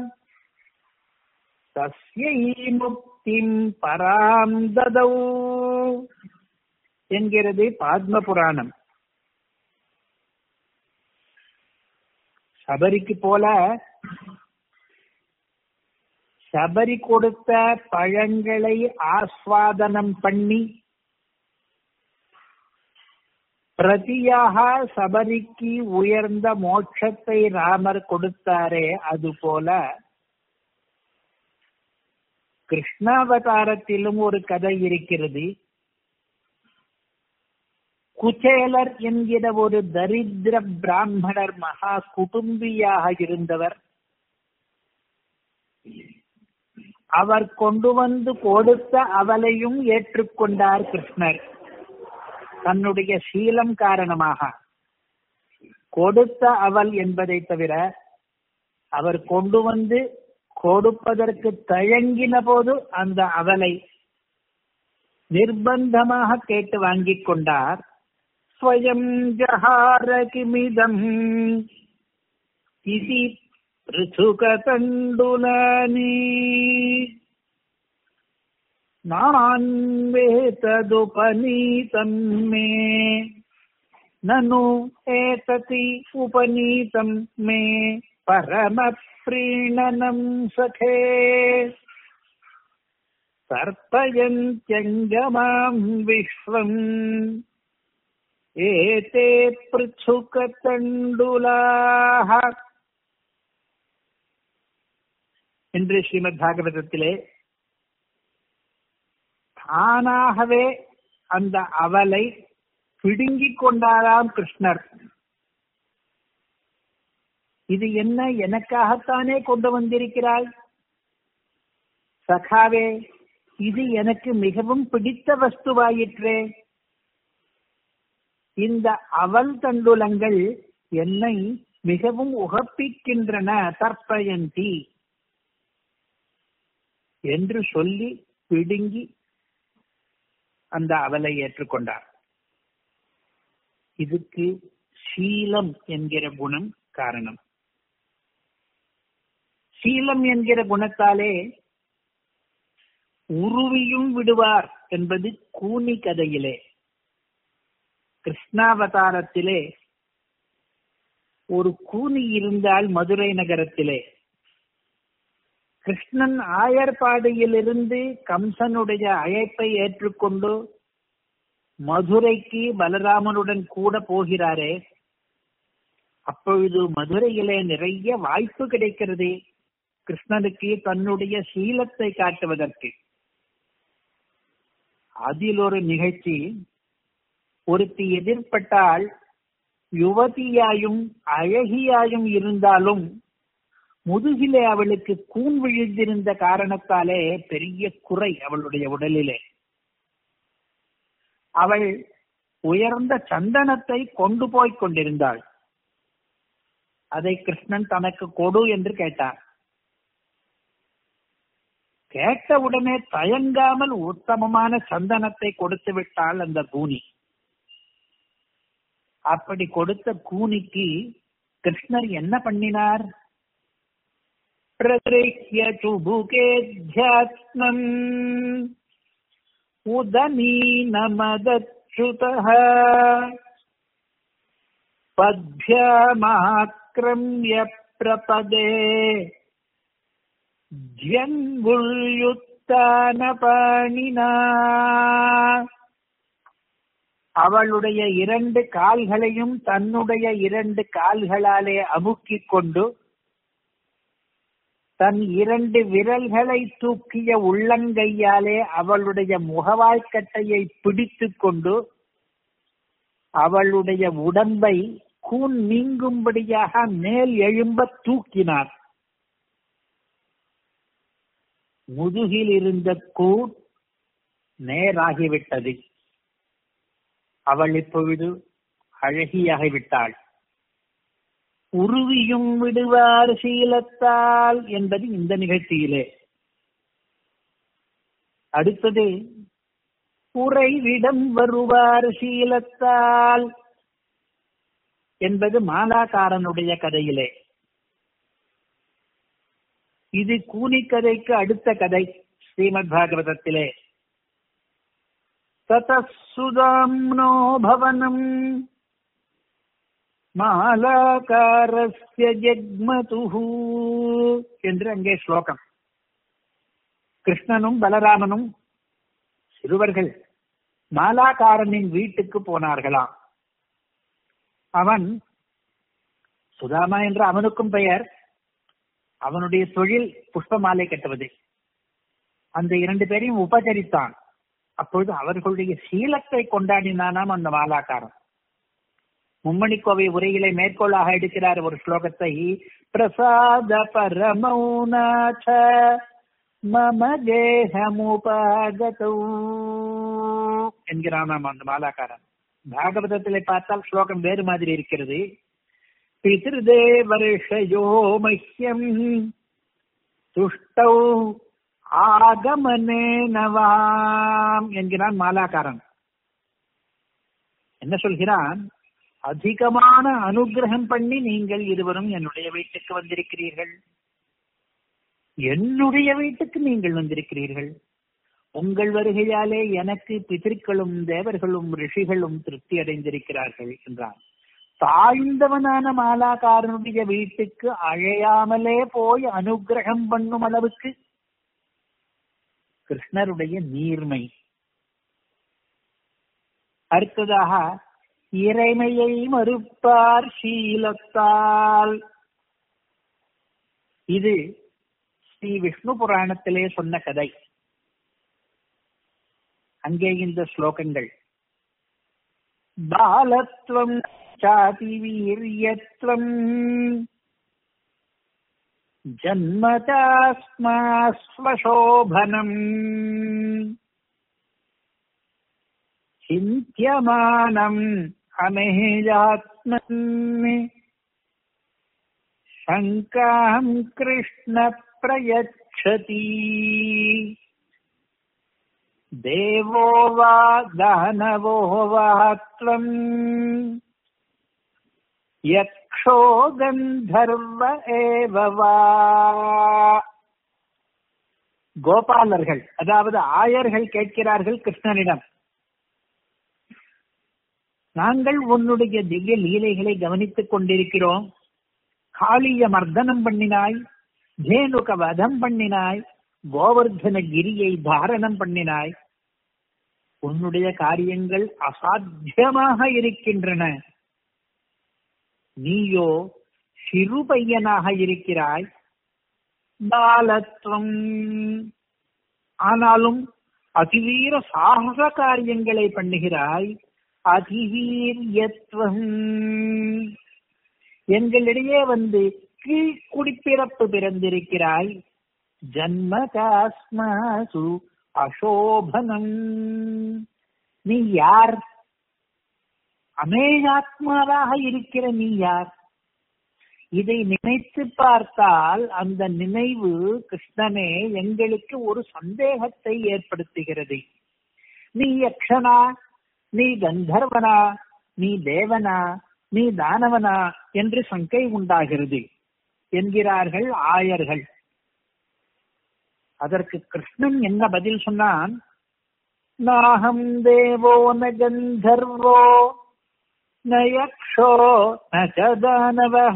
तस्यै முக்திம் பராம் ததௌ என்கிறது பாத்ம புராணம் சபரிக்கு போல சபரி கொடுத்த பழங்களை ஆஸ்வாதனம் பண்ணி பிரதியாக சபரிக்கு உயர்ந்த மோட்சத்தை ராமர் கொடுத்தாரே அது போல கிருஷ்ணாவதாரத்திலும் ஒரு கதை இருக்கிறது குச்சேலர் என்கிற ஒரு தரித்திர பிராமணர் மகா குடும்பியாக இருந்தவர் அவர் கொண்டு வந்து கொடுத்த அவளையும் ஏற்றுக்கொண்டார் கிருஷ்ணர் தன்னுடைய சீலம் காரணமாக கொடுத்த அவள் என்பதை தவிர அவர் கொண்டு வந்து கொடுப்பதற்கு தயங்கின போது அந்த அவலை நிர்பந்தமாக கேட்டு வாங்கிக் கொண்டார் ஸ்வயம் ஜஹார கிமிதம் இதி ऋथुकतण्डुलानि नान्वेतदुपनीतम् मे ननु एतति उपनीतम् मे परमप्रीणनम् सखे तर्पयन्त्यङ्गमाम् विश्वम् एते पृथुकतण्डुलाः என்று ஸ்ரீமத் பாகவதத்திலே தானாகவே அந்த அவலை பிடுங்கிக் கொண்டாராம் கிருஷ்ணர் இது என்ன எனக்காகத்தானே கொண்டு வந்திருக்கிறாய் சகாவே இது எனக்கு மிகவும் பிடித்த வஸ்துவாயிற்றே இந்த அவல் தண்டுலங்கள் என்னை மிகவும் உகப்பிக்கின்றன தற்பயந்தி என்று சொல்லி பிடுங்கி அந்த அவலை ஏற்றுக்கொண்டார் இதுக்கு சீலம் என்கிற குணம் காரணம் சீலம் என்கிற குணத்தாலே உருவியும் விடுவார் என்பது கூனி கதையிலே கிருஷ்ணாவதாரத்திலே ஒரு கூனி இருந்தால் மதுரை நகரத்திலே கிருஷ்ணன் ஆயர்பாடியிலிருந்து கம்சனுடைய அழைப்பை ஏற்றுக்கொண்டு மதுரைக்கு பலராமனுடன் கூட போகிறாரே அப்பொழுது மதுரையிலே நிறைய வாய்ப்பு கிடைக்கிறது கிருஷ்ணனுக்கு தன்னுடைய சீலத்தை காட்டுவதற்கு அதில் ஒரு நிகழ்ச்சி ஒருத்தி எதிர்பட்டால் யுவதியாயும் அழகியாயும் இருந்தாலும் முதுகிலே அவளுக்கு கூன் விழுந்திருந்த காரணத்தாலே பெரிய குறை அவளுடைய உடலிலே அவள் உயர்ந்த சந்தனத்தை கொண்டு போய் கொண்டிருந்தாள் அதை கிருஷ்ணன் தனக்கு கொடு என்று கேட்டார் கேட்டவுடனே தயங்காமல் உத்தமமான சந்தனத்தை கொடுத்து விட்டாள் அந்த கூனி அப்படி கொடுத்த கூனிக்கு கிருஷ்ணர் என்ன பண்ணினார் प्रगृह्य चुबुकेऽध्यात्मम् उदनीनमदच्युतः पद्भ्यामाक्रम्य प्रपदे ஜங்குள்யுத்தானபாணினா அவளுடைய இரண்டு கால்களையும் தன்னுடைய இரண்டு கால்களாலே அமுக்கிக் கொண்டு தன் இரண்டு விரல்களை தூக்கிய உள்ளங்கையாலே அவளுடைய முகவாய்க்கட்டையை பிடித்துக் கொண்டு அவளுடைய உடம்பை கூன் நீங்கும்படியாக மேல் எழும்ப தூக்கினார் முதுகில் இருந்த கூட் நேராகிவிட்டது அவள் இப்பொழுது அழகியாகிவிட்டாள் உருவியும் விடுவார் சீலத்தால் என்பது இந்த நிகழ்ச்சியிலே அடுத்தது உறைவிடம் வருவார் சீலத்தால் என்பது மாலாக்காரனுடைய கதையிலே இது கூனி கதைக்கு அடுத்த கதை ஸ்ரீமத் பாகவதத்திலே ததசுதாம்னோ பவனம் மாலாகாரஸ்ய ஜெக்மதுஹு என்று அங்கே ஸ்லோகம் கிருஷ்ணனும் பலராமனும் சிறுவர்கள் மாலாக்காரனின் வீட்டுக்கு போனார்களாம் அவன் சுதாமா என்ற அவனுக்கும் பெயர் அவனுடைய தொழில் புஷ்ப மாலை கட்டுவது அந்த இரண்டு பேரையும் உபசரித்தான் அப்பொழுது அவர்களுடைய சீலத்தை கொண்டாடினானாம் அந்த மாலாக்காரன் மும்மணிக்கோவை உரையிலே மேற்கோளாக எடுக்கிறார் ஒரு ஸ்லோகத்தை பிரசாத பரமௌநாத மம தேகமுபாகதோ என்கிறானாம் அந்த மாலாக்காரன் பாகவதத்திலே பார்த்தால் ஸ்லோகம் வேறு மாதிரி இருக்கிறது பிதிருதேவர்ஷயோ மஹ்யம் துஷ்டௌ ஆகமனே நவாம் என்கிறான் மாலாக்காரன் என்ன சொல்கிறான் அதிகமான அனுகிரகம் பண்ணி நீங்கள் இருவரும் என்னுடைய வீட்டுக்கு வந்திருக்கிறீர்கள் என்னுடைய வீட்டுக்கு நீங்கள் வந்திருக்கிறீர்கள் உங்கள் வருகையாலே எனக்கு பிதற்களும் தேவர்களும் ரிஷிகளும் திருப்தி அடைந்திருக்கிறார்கள் என்றான் தாழ்ந்தவனான மாலாக்காரனுடைய வீட்டுக்கு அழையாமலே போய் அனுகிரகம் பண்ணும் அளவுக்கு கிருஷ்ணருடைய நீர்மை அடுத்ததாக இறைமையை மறுப்பார் சீலத்தால் இது ஸ்ரீ விஷ்ணு புராணத்திலே சொன்ன கதை அங்கே இந்த ஸ்லோகங்கள் பாலத்வம் சாதி வீரியத்வம் ஜன்மதாஸ்மாஸ்வசோபனம் சிந்தியமானம் அமேயாத்மன் சங்காம் கிருஷ்ண பிரயச்சதி தேவோ வா தானவோ வா த்வம் யக்ஷோ கந்தர்வ ஏவ வா கோபாலர்கள் அதாவது ஆயர்கள் கேட்கிறார்கள் கிருஷ்ணனிடம் நாங்கள் உன்னுடைய திவ்ய லீலைகளை கவனித்துக் கொண்டிருக்கிறோம் காளிய மர்தனம் பண்ணினாய் தேனுக வதம் பண்ணினாய் கோவர்தன கிரியை தாரணம் பண்ணினாய் உன்னுடைய காரியங்கள் அசாத்தியமாக இருக்கின்றன நீயோ சிறு பையனாக இருக்கிறாய் பாலத்துவம் ஆனாலும் அதிவீர சாகச காரியங்களை பண்ணுகிறாய் அதிவீரியத்துவம் எங்களிடையே வந்து கீழ்குடிப்பிறப்பு பிறந்திருக்கிறாய் ஜன்ம காஸ்மாசு அசோபனம் நீ யார் அமேயாத்மாவாக இருக்கிற நீ யார் இதை நினைத்து பார்த்தால் அந்த நினைவு கிருஷ்ணனே எங்களுக்கு ஒரு சந்தேகத்தை ஏற்படுத்துகிறது நீ யக்ஷனா நீ கந்தர்வனா நீ தேவனா நீ தானவனா என்று சங்கை உண்டாகிறது என்கிறார்கள் ஆயர்கள் அதற்கு கிருஷ்ணன் என்ன பதில் சொன்னான் நாகம் தேவோ ந கந்தர்வோ ந யக்ஷோ ந ச தானவः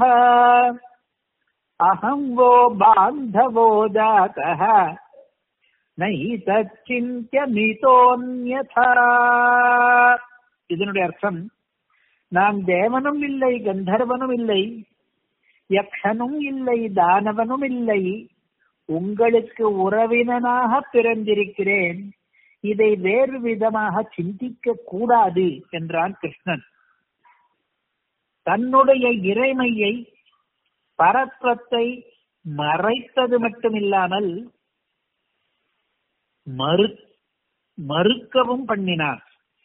அகம் वो बान्धवो जातः நைதச்சிந்தியமிதோன்யதா இதனுடைய அர்த்தம் நான் தேவனும் இல்லை கந்தர்வனும் இல்லை யக்ஷனும் இல்லை தானவனும் இல்லை உங்களுக்கு உறவினனாக பிறந்திருக்கிறேன் இதை வேறு விதமாக சிந்திக்க கூடாது என்றான் கிருஷ்ணன் தன்னுடைய இறைமையை பரத்வத்தை மறைத்தது மட்டுமில்லாமல் மறு மறுக்கவும் பண்ணினார்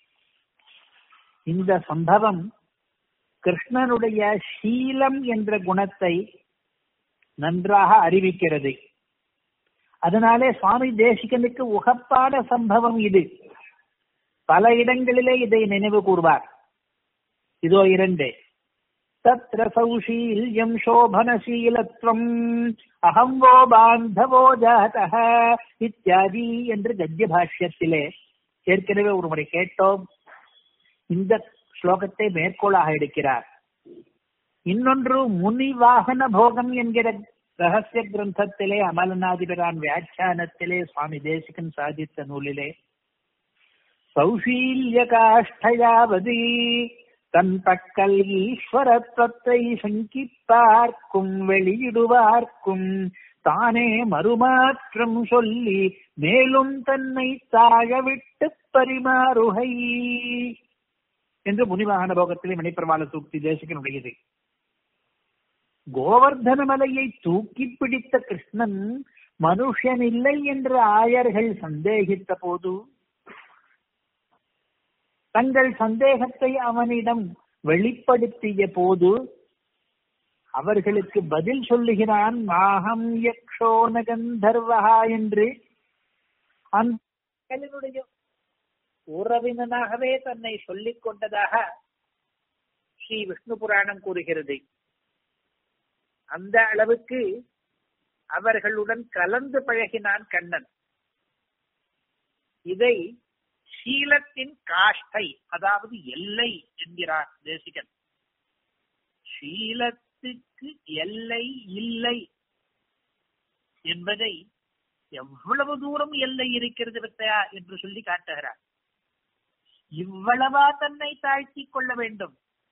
இந்த சம்பவம் கிருஷ்ணனுடைய சீலம் என்ற குணத்தை நன்றாக அறிவிக்கிறது அதனாலே சுவாமி தேசிகனுக்கு உகப்பான சம்பவம் இது பல இடங்களிலே இதை நினைவு கூறுவார் இதோ இரண்டு தத்ர சௌஷீல்யம் சோபனசீலத்வம் அகம் வோ பாந்தவோ ஜாதக இத்தியாதி என்று கத்திய பாஷ்யத்திலே ஏற்கனவே ஒரு முறை கேட்டோம் இந்த ஸ்லோகத்தை மேற்கோளாக எடுக்கிறார் இன்னொன்று முனிவாகன போகம் என்கிற ரகசிய கிரந்தத்திலே அமலநாதிபிரான் வியாக்கியானத்திலே சுவாமி தேசிகன் சாதித்த நூலிலே சௌஷீல்ய காஷ்டயாவதி தன் பக்கல் ஈஸ்வரத்வத்தை சங்கிப்பார்க்கும் வெளியிடுவார்க்கும் தானே மறுமாற்றம் சொல்லி மேலும் தன்னை தாழவிட்டு பரிமாறுகை என்று முனிவாகன போகத்திலே மணிப்பிரமால சூக்தி தேசிகனுடையது கோவர்தன மலையை தூக்கி பிடித்த கிருஷ்ணன் மனுஷன் இல்லை என்று ஆயர்கள் சந்தேகித்த போது தங்கள் சந்தேகத்தை அவனிடம் வெளிப்படுத்திய போது அவர்களுக்கு பதில் சொல்லுகிறான் மாகம் யக்ஷோன கந்தர்வஹா என்று அந்த உறவினனாகவே தன்னை சொல்லிக் கொண்டதாக ஸ்ரீ விஷ்ணு புராணம் கூறுகிறது அந்த அளவுக்கு அவர்களுடன் கலந்து பழகினான் கண்ணன் இதை சீலத்தின் காஷ்டை அதாவது எல்லை என்கிறார் தேசிகன் சீலத்துக்கு எல்லை இல்லை என்பதை எவ்வளவு தூரம் எல்லை இருக்கிறது பத்தையா என்று சொல்லி காட்டுகிறார் இவ்வளவா தன்னை தாழ்த்திக் கொள்ள வேண்டும்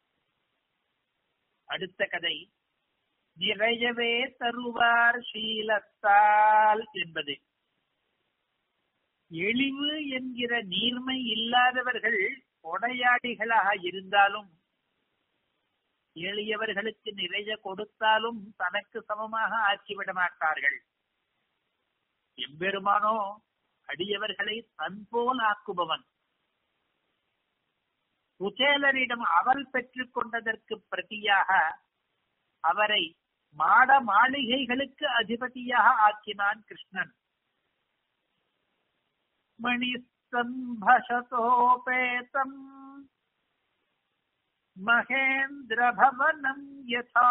அடுத்த கதை நிறையவே தருவார் சீலத்தால் என்பது எளிவு என்கிற நீர்மை இல்லாதவர்கள் கொடையாடிகளாக இருந்தாலும் எளியவர்களுக்கு நிறைய கொடுத்தாலும் தனக்கு சமமாக ஆக்கிவிட மாட்டார்கள் எம்பெருமானோ அடியவர்களை தன்போல் ஆக்குபவன் குச்சேலரிடம் அவள் பெற்றுக் கொண்டதற்கு பிரதியாக அவரை மாட மாளிகைகளுக்கு அதிபதியாக ஆக்கினான் கிருஷ்ணன் மணிஸ்தம்பசதோபேதம் மகேந்திர பவனம் யதா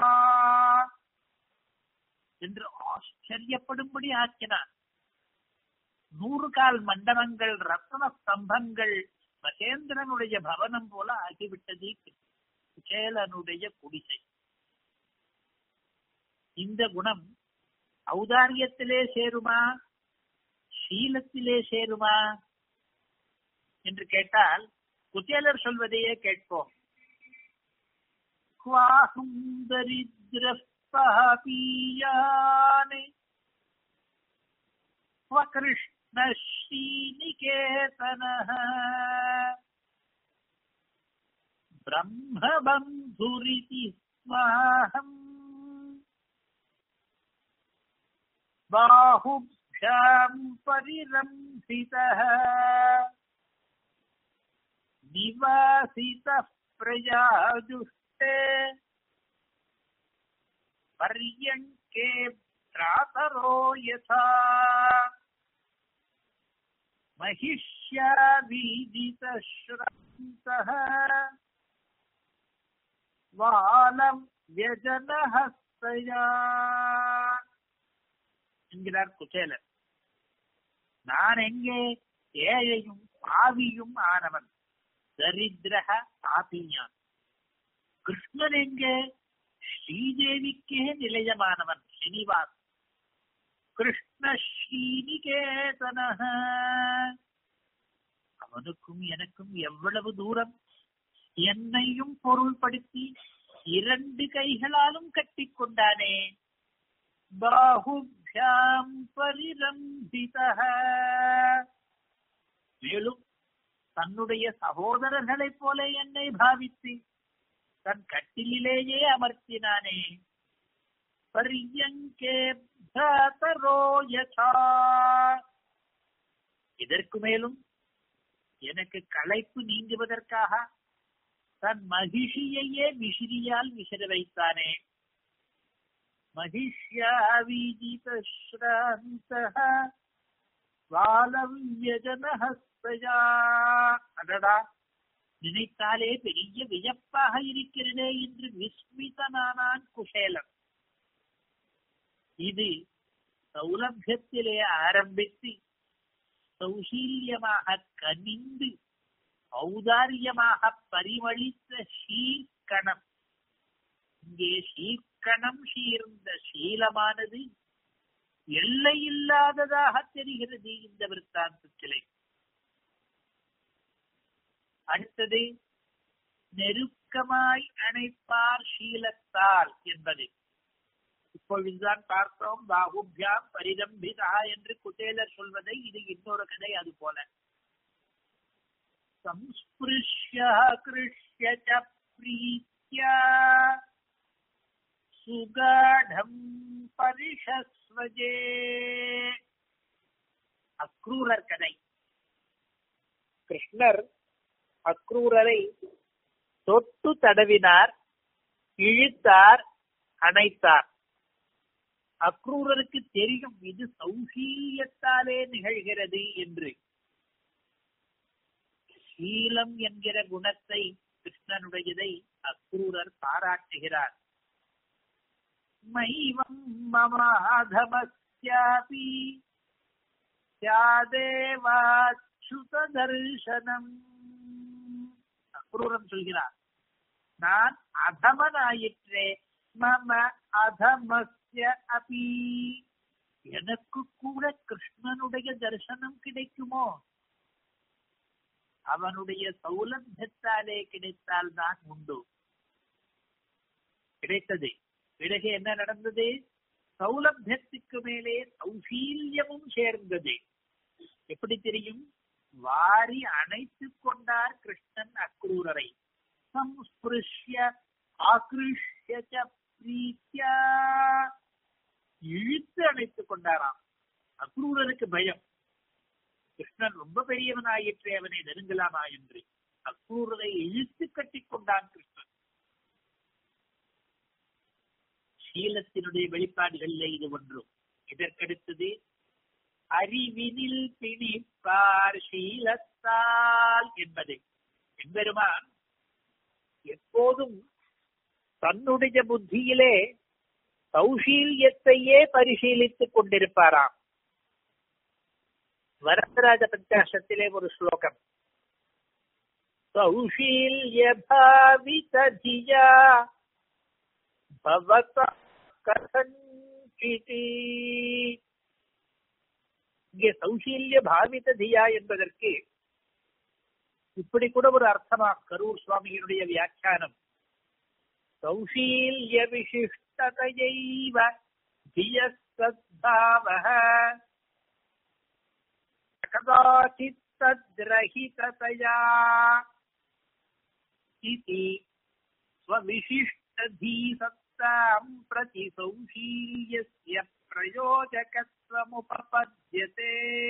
என்று ஆச்சரியப்படும்படி ஆக்கினான் நூறு கால் மண்டபங்கள் ரத்ன ஸ்தம்பங்கள் மகேந்திரனுடைய பவனம் போல ஆகிவிட்டது குச்சேலனுடைய குடிசை இந்த குணம் ஔதாரியத்திலே சேருமா சீலத்திலே சேருமா என்று கேட்டால் குச்சேலர் சொல்வதையே கேட்போம் குவாகும் தரித்திரஸ்தாபீயானே ஸ்வகிருஷ்ண ஸ்ரீநிகேதனः ब्रह्मबन्धुरिति स्वाहम् बाहुभ्याम् परिरम्भितः निवासितः प्रजाजुष्टे पर्यङ्के भ्रातरो यथा महिष्यावीदितश्रन्तः வாலவ்யஜனஹஸ்தயா என்கிறார் குச்சேலர் நான் எங்கே ஏழையும் பாவியும் ஆனவன் தரித்திரக பாபியான் கிருஷ்ணன் எங்கே ஸ்ரீதேவிக்கே நிலையமானவன் ஸ்ரீனிவாஸ் கிருஷ்ண ஸ்ரீனிகேதன அவனுக்கும் எனக்கும் எவ்வளவு தூரம் என்னையும் பொருள்படுத்தி இரண்டு கைகளாலும் கட்டிக் கொண்டானே பாகுபியாம் பரிரம்பித மேலும் தன்னுடைய சகோதரர்களைப் போல என்னை பாவித்து தன் கட்டிலேயே அமர்த்தினானே பரியங்கே பிராதரோ யதா இதற்கு மேலும் எனக்கு களைப்பு நீங்குவதற்காக தன் மகிஷியையே விசிறியால் விசிற வைத்தானே மகிஷ்யாவிஜிதஸ்ராந்த வாலவ்யஜனஹஸ்தயா அடடா நினைத்தாலே பெரிய வியப்பாக இருக்கிறதே என்று விஸ்மிதனானான் குஷேலன் இது சௌலபியத்திலே ஆரம்பித்து சௌசீல்யமாக கனிந்து ஔதாரியமாக பரிமளித்த ஷீர்கணம் இங்கே ஷீர்கணம் ஷீர்ந்த சீலமானது எல்லையில்லாததாக தெரிகிறது இந்த விற்த்தாந்தத்திலே அடுத்தது நெருக்கமாய் அணைப்பார் ஷீலத்தால் என்பது இப்பொழுதுதான் பார்த்தோம் பாகுபியாம் பரிதம்பிதா என்று குட்டேலர் சொல்வதை இது இன்னொரு கதை அது போல संस्पृश्य कृष्य च प्रीत्या सुगाढम् परिषस्वजे அக்ரூரர் கதை கிருஷ்ணர் அக்ரூரரை தொட்டு தடவினார் இழுத்தார் அணைத்தார் அக்ரூரருக்கு தெரியும் இது சௌசீயத்தாலே நிகழ்கிறது என்று சீலம் என்கிற குணத்தை கிருஷ்ணனுடையதை அக்ரூரர் பாராட்டுகிறார் மைவம் மமாதமஸ்யாபி சியாதேவாச்சுத தர்சனம் அக்ரூரன் சொல்கிறார் நான் அதமனாயிற்றே மம அதமஸ்ய அபி எனக்கு கூட கிருஷ்ணனுடைய தரிசனம் கிடைக்குமோ அவனுடைய சௌலபியத்தாலே கிடைத்தால் தான் உண்டு கிடைத்தது பிறகு என்ன நடந்தது சௌலபியத்துக்கு மேலே சௌசீல்யமும் சேர்ந்தது எப்படி தெரியும் வாரி அணைத்துக் கொண்டார் கிருஷ்ணன் அக்ரூரரை சம்ஸ்பிருஷ்ய ஆக்ருஷ்ய பிரீத்தியா இழுத்து அணைத்துக் கொண்டாராம் அக்ரூரருக்கு பயம் கிருஷ்ணன் ரொம்ப பெரியவனாயிற்றே அவனை நெருங்கலாமா என்று அக்ரூரரை இழுத்து கட்டிக் கொண்டான் கிருஷ்ணன் சீலத்தினுடைய வெளிப்பாடுகளில் இது ஒன்றும் இதற்கடுத்தது அறிவினில் பிணிப்பார் சீலத்தால் என்பது எம்பெருமான் எப்போதும் தன்னுடைய புத்தியிலே சௌஷீல்யத்தையே பரிசீலித்துக் கொண்டிருப்பாராம் வரதராஜ பஞ்சாசத்திலே ஒரு ஸ்லோகம் சௌஷீல்யபாவிததியா பவத கதஞ்சிதி இங்கே சௌஷீல்ய பாவித தியா என்பதற்கு இப்படி கூட ஒரு அர்த்தமா கரூர் சுவாமியினுடைய வியாக்கியானம் சௌஷீல்ய விசிஷ்டதையைவ தியசத்பாவः कदाचित् तद्रहिततया इति स्वविशिष्टधीसत्ताम् प्रति सौशील्यस्य प्रयोजकत्वमुपपद्यते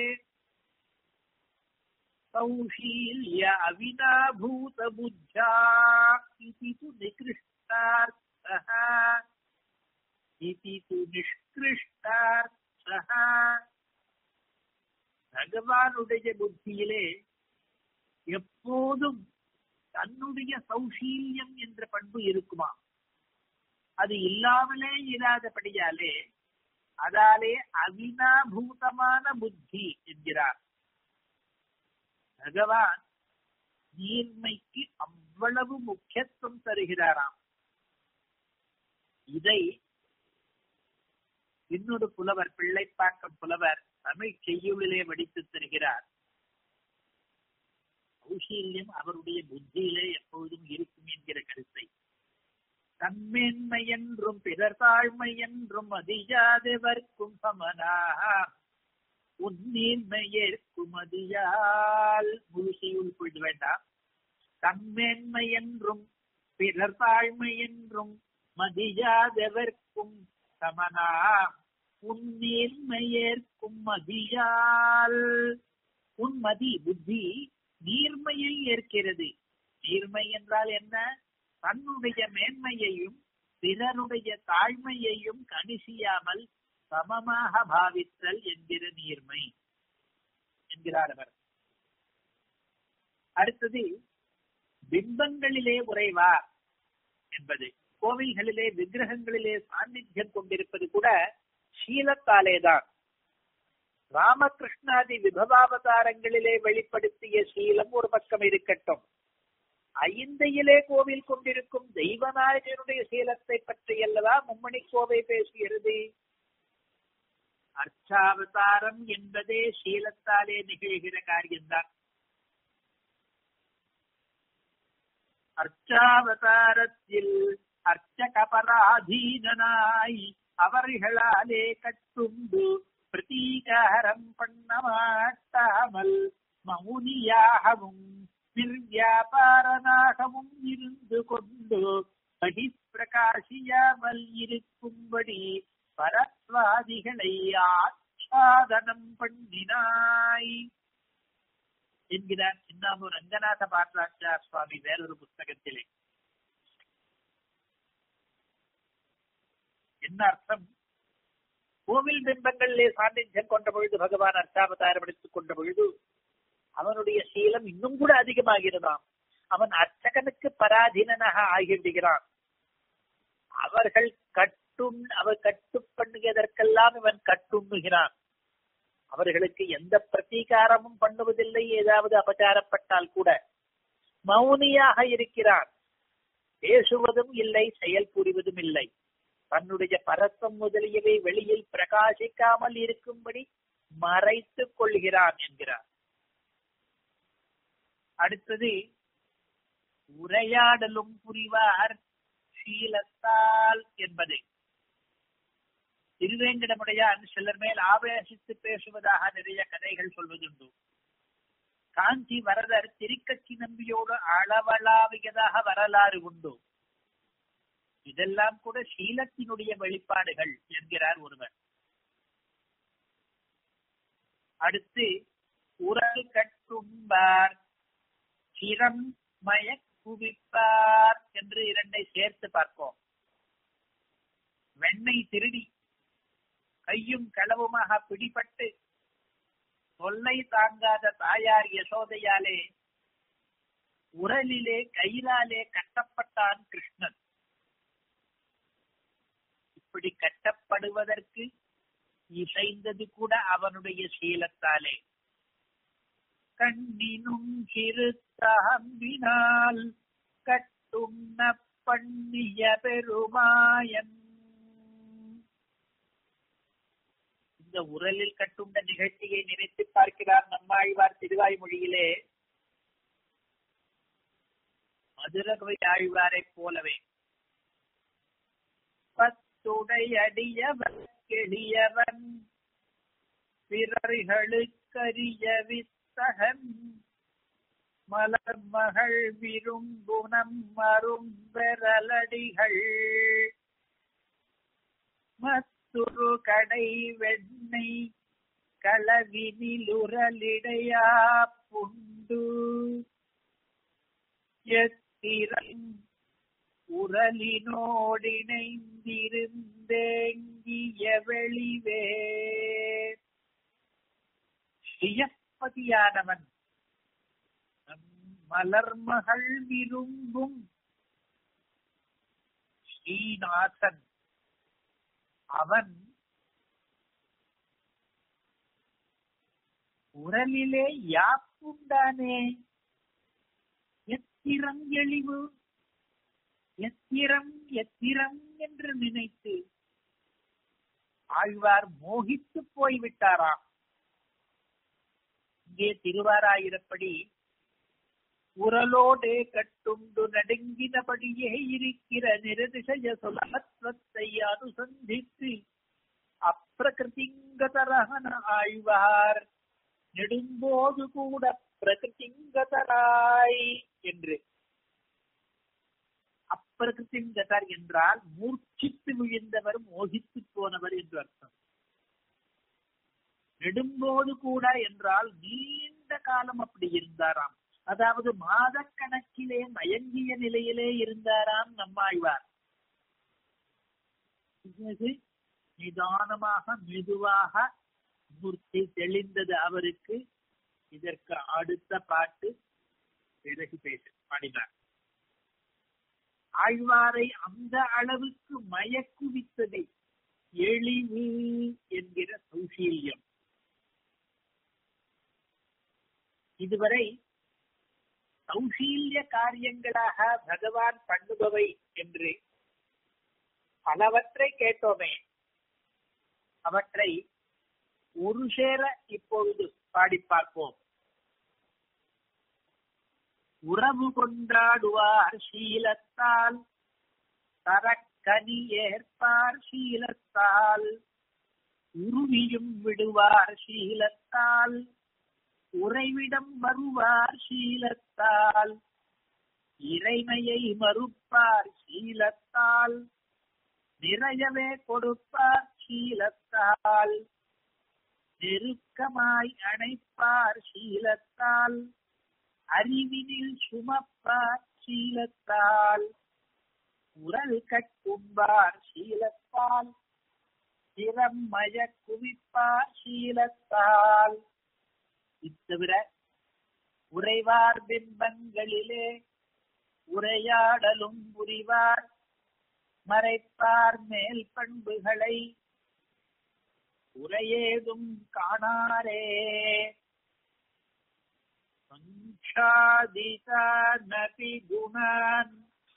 सौशील्य अविनाभूतबुद्ध्या इति तु निकृष्टार्थः इति तु निष्कृष्टार्थः பகவானுடைய புத்தியிலே எப்போதும் தன்னுடைய சௌஷீல்யம் என்ற பண்பு இருக்குமா அது இல்லாமலே இராதபடியாலே அதாலே அவினாபூதமான புத்தி என்கிறார் பகவான் நீர்மைக்கு அவ்வளவு முக்கியத்துவம் தருகிறாராம் இதை இன்னொரு புலவர் பிள்ளைப்பாக்கம் புலவர் தமிழ் செய்யுளிலே வடித்து தருகிறார் கௌசீல்யம் அவருடைய புத்தியிலே எப்பொழுதும் இருக்கும் என்கிற கருத்தை தன்மேன்மை என்றும் பிறர் தாழ்மை என்றும் அதிஜாதவர்க்கும் சமனாக உன்னீன்மை ஏற்கும் அதியால் முழுசையுள் கொள்ள வேண்டாம் தன்மேன்மை என்றும் பிறர் தாழ்மை என்றும் மதியாதவர்க்கும் சமனா உன் நேர்மையேற்கும் மதியால் உன் மதி புத்தி நீர்மையை ஏற்கிறது நீர்மை என்றால் என்ன தன்னுடைய மேன்மையையும் பிறருடைய தாழ்மையையும் கணிசியாமல் சமமாக பாவித்தல் என்கிற நீர்மை என்கிறார் அவர் அடுத்தது பிம்பங்களிலே உறைவார் என்பது கோவில்களிலே விக்கிரகங்களிலே சாநித்தியம் கொண்டிருப்பது கூட சீலத்தாலேதான் ராமகிருஷ்ணாதி விபவாவதாரங்களிலே வெளிப்படுத்திய சீலம் ஒரு பக்கம் இருக்கட்டும் ஐந்தையிலே கோவில் கொண்டிருக்கும் தெய்வநாயகனுடைய சீலத்தை பற்றி அல்லவா மும்மணி கோவை பேசுகிறது அர்ச்சாவதாரம் என்பதே சீலத்தாலே நிகழ்கிற காரியம்தான் அர்ச்சாவதாரத்தில் அர்ச்சகபராதீனாய் அவர்களாலே கட்டுண்டு பிரதீகாரம் பண்ண மாட்டாமல் மௌனியாகவும் நிர்வியாபாரனாகவும் இருந்து கொண்டு பிரகாசியாமல் இருக்கும்படி பரத்வாதிகளை ஆச்சாதனம் பண்ணினாய் என்கிறார் சின்னாமூர் ரங்கநாத பாட்டராச்சார் சுவாமி வேறொரு புஸ்தகத்திலே என்ன அர்த்தம் கோவில் பிம்பங்களிலே சாநித்தியம் கொண்ட பொழுது பகவான் அர்த்தாவதாரம் எடுத்துக் கொண்ட பொழுது அவனுடைய சீலம் இன்னும் கூட அதிகமாகிறதாம் அவன் அர்ச்சகனுக்கு பராதீனனாக ஆகிவிடுகிறான் அவர்கள் கட்டும் அவர் கட்டு பண்ணுவதற்கெல்லாம் இவன் கட்டுண்ணுகிறான் அவர்களுக்கு எந்த பிரதீகாரமும் பண்ணுவதில்லை ஏதாவது அபச்சாரப்பட்டால் கூட மௌனியாக இருக்கிறான் பேசுவதும் இல்லை செயல் புரிவதும் இல்லை தன்னுடைய பரத்தம் முதலியவை வெளியில் பிரகாசிக்காமல் இருக்கும்படி மறைத்துக் கொள்கிறான் என்கிறார் அடுத்தது உரையாடலும் புரிவார் சீலத்தால் என்பது திருவேங்கடமுடையான் சிலர் மேல் ஆவேசித்து பேசுவதாக நிறைய கதைகள் சொல்வதுண்டு காஞ்சி வரதர் திருக்கட்சி நம்பியோடு அளவளாவியதாக வரலாறு உண்டு இதெல்லாம் கூட சீலத்தினுடைய வெளிப்பாடுகள் என்கிறார் ஒருவர் அடுத்து உரல் கட்டும்பார் சிரம் மய குவிப்பார் என்று இரண்டை சேர்த்து பார்ப்போம் வெண்ணெய் திருடி கையும் களவுமாக பிடிபட்டு தொல்லை தாங்காத தாயார் யசோதையாலே உரலிலே கயிறாலே கட்டப்பட்டான் கிருஷ்ணன் இப்படி கட்டப்படுவதற்கு இசைந்தது கூட அவனுடைய சீலத்தாலே கண்ணினும் சிறு தாம்பினால் கட்டும் பண்ணிய பெருமாயன் இந்த உரலில் கட்டுண்ட நிகழ்ச்சியை நினைத்து பார்க்கிறார் நம்மாழ்வார் திருவாய்மொழியிலே மதுரகவை ஆழ்வாரைப் போலவே பத்துடையடியவன் கெளியவன் பிறர்களுக்கரிய வித்தகன் மலர் மகள் விரும்புனம் மரும் பெறலடிகள் மத்துரு கடை வெண்ணை களவினிலுரலிடையா புண்டு எத்திரம் உரலினோடிணைந்திருந்தேங்கிய வெளிவே ஸ்ரீயப்பதியானவன் மலர்மகள் விரும்பும் ஸ்ரீநாதன் அவன் உரலிலே யாப்புண்டானே எத்திரம் எழிவு எத்திரம் எத்திரம் என்று நினைத்து ஆழ்வார் மோகித்து போய்விட்டாராம் இங்கே திருவாராயிரப்படி உரலோடே கட்டுண்டு நடுங்கினபடியே இருக்கிற நிரதிசய சுலபத்வத்தை அனுசந்தித்து அப்பிரகிருதிங்கதரகன ஆழ்வார் நெடும்போது கூட பிரகிருதிங்கதராய் என்று அப்பிரகிருதிங்கதர் என்றால் மூர்ச்சித்து விழுந்தவர் மோகித்து போனவர் என்று அர்த்தம் நெடும்போது கூட என்றால் நீண்ட காலம் அப்படி இருந்தாராம் அதாவது மாதக்கணக்கிலே மயங்கிய நிலையிலே இருந்தாராம் நம்மாழ்வார் பிறகு நிதானமாக மெதுவாக மூர்த்தி தெளிந்தது அவருக்கு இதற்கு அடுத்த பாட்டு பிறகு பேச பாடினார் ஆழ்வாரை அந்த அளவுக்கு மயக்குவித்தது எளிவு என்கிற சௌசீல்யம் இதுவரை சௌசீல்ய காரியங்களாக பகவான் பண்ணுபவை என்று பலவற்றை கேட்டோமே அவற்றை ஒரு சேர இப்பொழுது பாடி பார்ப்போம் உறவு கொண்டாடுவார் சீலத்தால் தரக்க கனி ஏற்பார் சீலத்தால் உருவியும் விடுவார் சீலத்தால் உறைவிடம் வருவார் சீலத்தால் இறைமையை மறுப்பார் சீலத்தால் நிறையவே கொடுப்பார் சீலத்தால் நெருக்கமாய் அணைப்பார் சீலத்தால் அறிவினில் சுமப்பார் சீலத்தால் உரல் கட்டும்பார் சீலத்தால் திறம் மய குவிப்பார் சீலத்தால் இத்தவிர உறைவார் பிம்பங்களிலே உரையாடலும் புரிவார் மறைப்பார் மேல் பண்புகளை உரையேதும் காணாரே சஞ்சாதிதானபி குணான்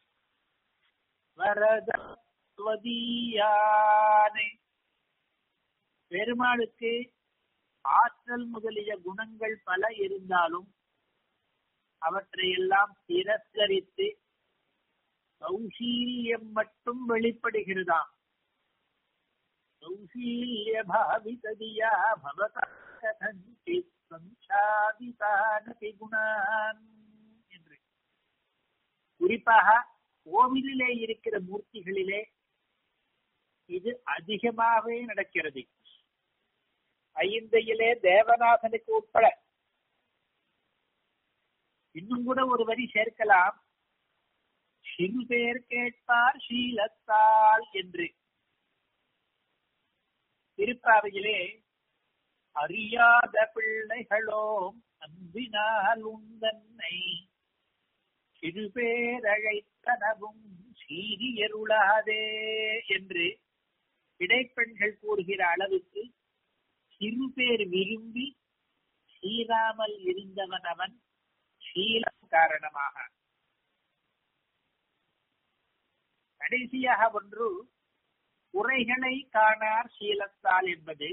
வரதத்வதீயானே பெருமாளுக்கு ஆற்றல் முதலிய குணங்கள் பல இருந்தாலும் அவற்றையெல்லாம் திரஸ்கரித்து சௌசீல்யம் மட்டும் வெளிப்படுகிறதாம் சௌசீல்ய பாவிததியா பவதா கதஞ்சித் சஞ்சாதிதானபி குணான் என்று குறிப்பாக கோவிலிலே இருக்கிற மூர்த்திகளிலே இது அதிகமாகவே நடக்கிறது ஐந்தையிலே தேவநாதனுக்கு உட்பட இன்னும் கூட ஒரு வரி சேர்க்கலாம் சிறு பேர் கேட்பார் சீலத்தால் என்று திருப்பாவையிலே அறியாத பிள்ளைகளோம் அன்பினால் உந்தன்னை சிறுபேரழைத்தனவும் சீரியருளாதே என்று இடைப்பெண்கள் கூறுகிற அளவுக்கு சிறு பேர் விரும்பி சீராமல் இருந்தவன் அவன் சீலம் காரணமாக கடைசியாக ஒன்று குறைகளை காணார் சீலத்தால் என்பது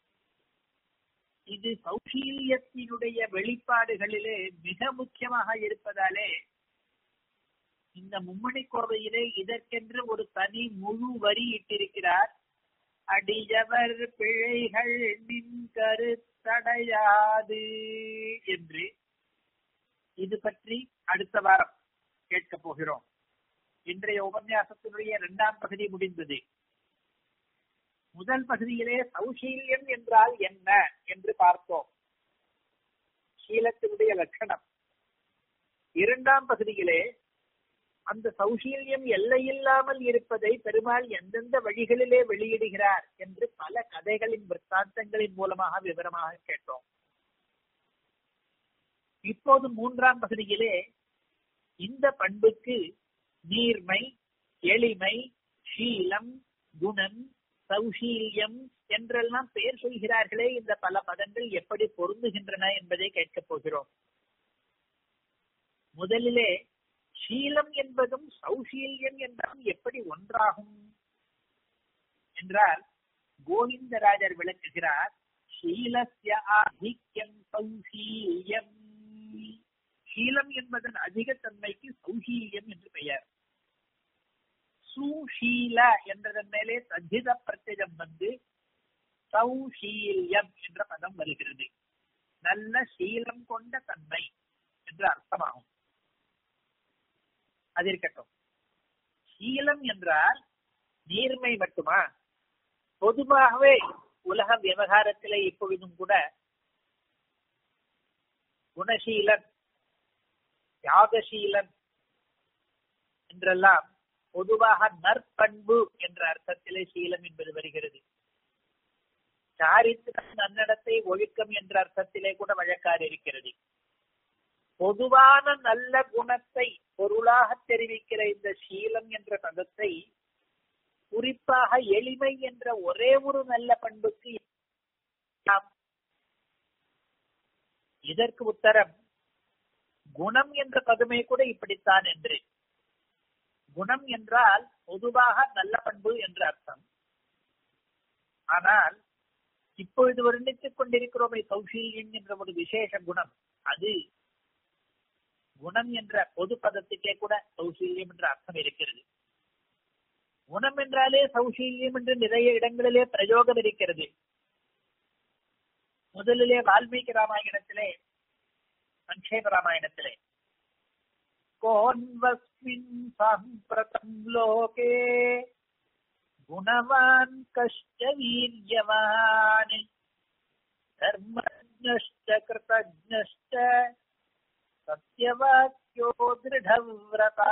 இது சௌசீல்யத்தினுடைய வெளிப்பாடுகளிலே மிக முக்கியமாக இருப்பதாலே இந்த மும்மணி கோவையிலே இதற்கென்று ஒரு தனி முழு வரி இட்டிருக்கிறார் அடியவர் பிழைகள் நின் கருத்தடையாது என்று இது பற்றி அடுத்த வாரம் கேட்கப் போகிறோம் இன்றைய உபன்யாசத்தினுடைய இரண்டாம் பகுதி முடிந்தது முதல் பகுதியிலே சௌசீல்யம் என்றால் என்ன என்று பார்த்தோம் சீலத்தினுடைய லட்சணம் இரண்டாம் பகுதியிலே அந்த சௌசீல்யம் எல்லையில்லாமல் இருப்பதை பெருமாள் எந்தெந்த வழிகளிலே வெளியிடுகிறார் என்று பல கதைகளின் விற்த்தாந்தங்களின் மூலமாக விவரமாக கேட்டோம் இப்போது மூன்றாம் பகுதியிலே இந்த பண்புக்கு நீர்மை எளிமை சீலம் குணம் சௌசீல்யம் என்றெல்லாம் பெயர் சொல்கிறார்களே இந்த பல பதங்கள் எப்படி பொருந்துகின்றன என்பதை கேட்கப் போகிறோம் முதலிலே சீலம் என்பதும் சௌசீல்யம் என்றும் எப்படி ஒன்றாகும் என்றால் கோவிந்தராஜர் விளக்குகிறார் சீலஸ்ய ஆதிக்கம் சௌசீல்யம் சீலம் என்பதன் அதிகத்தன்மைக்கு சௌசீல்யம் என்று பெயர் சுஷீல என்றதன் மேலே தத்தித பிரத்யம் வந்து சௌஷீல்யம் என்ற பதம் வருகிறது நல்ல சீலம் கொண்ட தன்மை என்று அர்த்தமாகும் அது இருக்கட்டும் சீலம் என்றால் நீர்மை மட்டுமா பொதுவாகவே உலக விவகாரத்திலே இப்பொழுதும் கூட குணசீலன் தியாகசீலன் என்றெல்லாம் பொதுவாக நற்பண்பு என்ற அர்த்தத்திலே சீலம் என்பது வருகிறது சாரித்திரம் நன்னடத்தை ஒழுக்கம் என்ற அர்த்தத்திலே கூட வழக்காறு இருக்கிறது பொதுவான நல்ல குணத்தை பொருளாக தெரிவிக்கிற இந்த சீலம் என்ற பதத்தை குறிப்பாக எளிமை என்ற ஒரே ஒரு நல்ல பண்புக்கு இதற்கு உத்தரம் குணம் என்ற பதமே கூட இப்படித்தான் என்று குணம் என்றால் பொதுவாக நல்ல பண்பு என்ற அர்த்தம் ஆனால் இப்பொழுது வர்ணித்துக் கொண்டிருக்கிறோமே கௌசல்யம் என்ற ஒரு விசேஷ குணம் அது குணம் என்ற பொது பதத்துக்கே கூட கௌசல்யம் என்ற அர்த்தம் இருக்கிறது குணம் என்றாலே சௌஷீல்யம் என்று நிறைய இடங்களிலே பிரயோகம் இருக்கிறது முதலிலே வால்மீகி ராமாயணத்திலே சங்கேப ராமாயணத்திலே கோன்வஸ்மின் சாம்பிரதம் லோகே குணவான் கஷ்ட வீரியவான் தர்மஜ்ஞஷ்ட கிருதஜ்ஞஷ்ட சத்யவாக்கியோ திருடவிரதா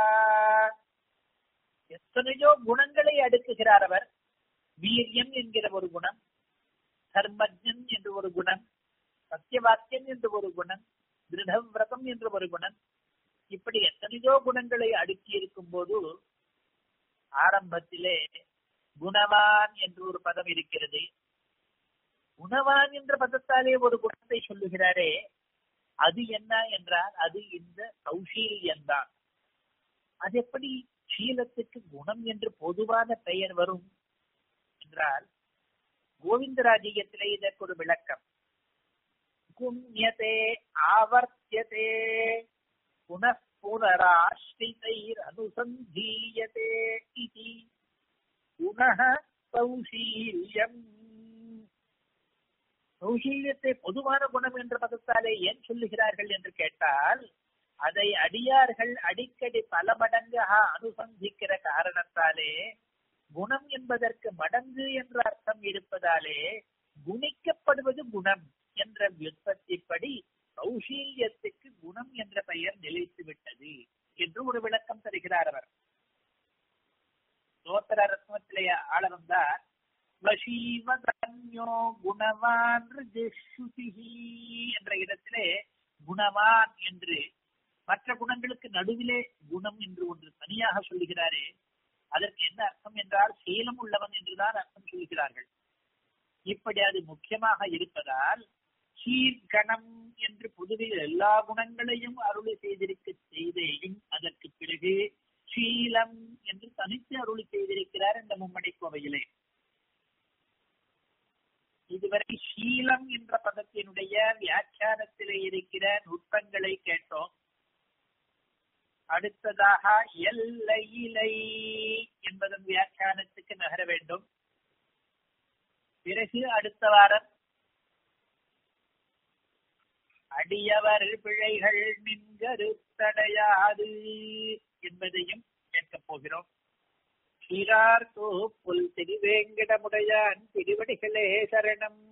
எத்தனையோ குணங்களை அடுக்குகிறார் அவர் வீரியம் என்கிற ஒரு குணம் தர்மஜன் என்று ஒரு குணம் சத்தியவாக்கியம் என்று ஒரு குணம் திருடவிரதம் என்று ஒரு குணம் இப்படி எத்தனையோ குணங்களை அடுக்கி இருக்கும் போது ஆரம்பத்திலே குணவான் என்று ஒரு பதம் இருக்கிறது குணவான் என்ற பதத்தாலே ஒரு குணத்தை சொல்லுகிறாரே அது என்ன என்றால் அது இந்த கௌஷீல்யம்தான் அது எப்படி சீலத்துக்கு குணம் என்று பொதுவான பெயர் வரும் என்றால் கோவிந்தராஜ்யத்திலே இதற்கு ஒரு விளக்கம் குண்யதே ஆவர்த்தியதே புனఃபுனராஷ்டிதைர் அனுசந்தீயதே இதி குணः கௌஷீல்யம் கௌஷீல்யத்தை பொதுவான குணம் என்ற பதத்தாலே ஏன் சொல்லுகிறார்கள் என்று கேட்டால் அதை அடியார்கள் அடிக்கடி பல மடங்காக அனுசந்திக்கிற காரணத்தாலே குணம் என்பதற்கு மடங்கு என்ற அர்த்தம் இருப்பதாலே குணிக்கப்படுவது குணம் என்ற வியுற்பத்திப்படி கௌஷீல்யத்துக்கு குணம் என்ற பெயர் நிலைத்து விட்டது என்று ஒரு விளக்கம் தருகிறார் அவர் சோத்திர ரத்னத்திலே ஆள வந்தார் வசீவதன்யோ குணவான் ரிஜசுதிஹி என்ற இடத்திலே குணவான் என்று மற்ற குணங்களுக்கு நடுவிலே குணம் என்று ஒன்று தனியாக சொல்லுகிறாரே அதற்கு என்ன அர்த்தம் என்றால் சீலம் உள்ளவன் என்றுதான் அர்த்தம் சொல்கிறார்கள் இப்படி அது முக்கியமாக இருப்பதால் சீர்கணம் என்று பொதுவில் எல்லா குணங்களையும் அருளி செய்திருக்க செய்தேயும் அதற்கு பிறகு சீலம் என்று தனித்து அருளி செய்திருக்கிறார் இந்த மும்மடை கோவையிலே இதுவரை சீலம் என்ற பதத்தினுடைய வியாக்கியானத்திலே இருக்கிற நுட்பங்களை கேட்டோம் அடுத்ததாக எல்லை இலை என்பதன் வியாக்கியானத்துக்கு நகர வேண்டும் பிறகு அடுத்த வாரம் அடியவர் பிழைகள் நின்கருத்தடையாது என்பதையும் கேட்கப் போகிறோம் சீரார் புல் திருவேங்கடமுடையான் திருவடிகளே சரணம்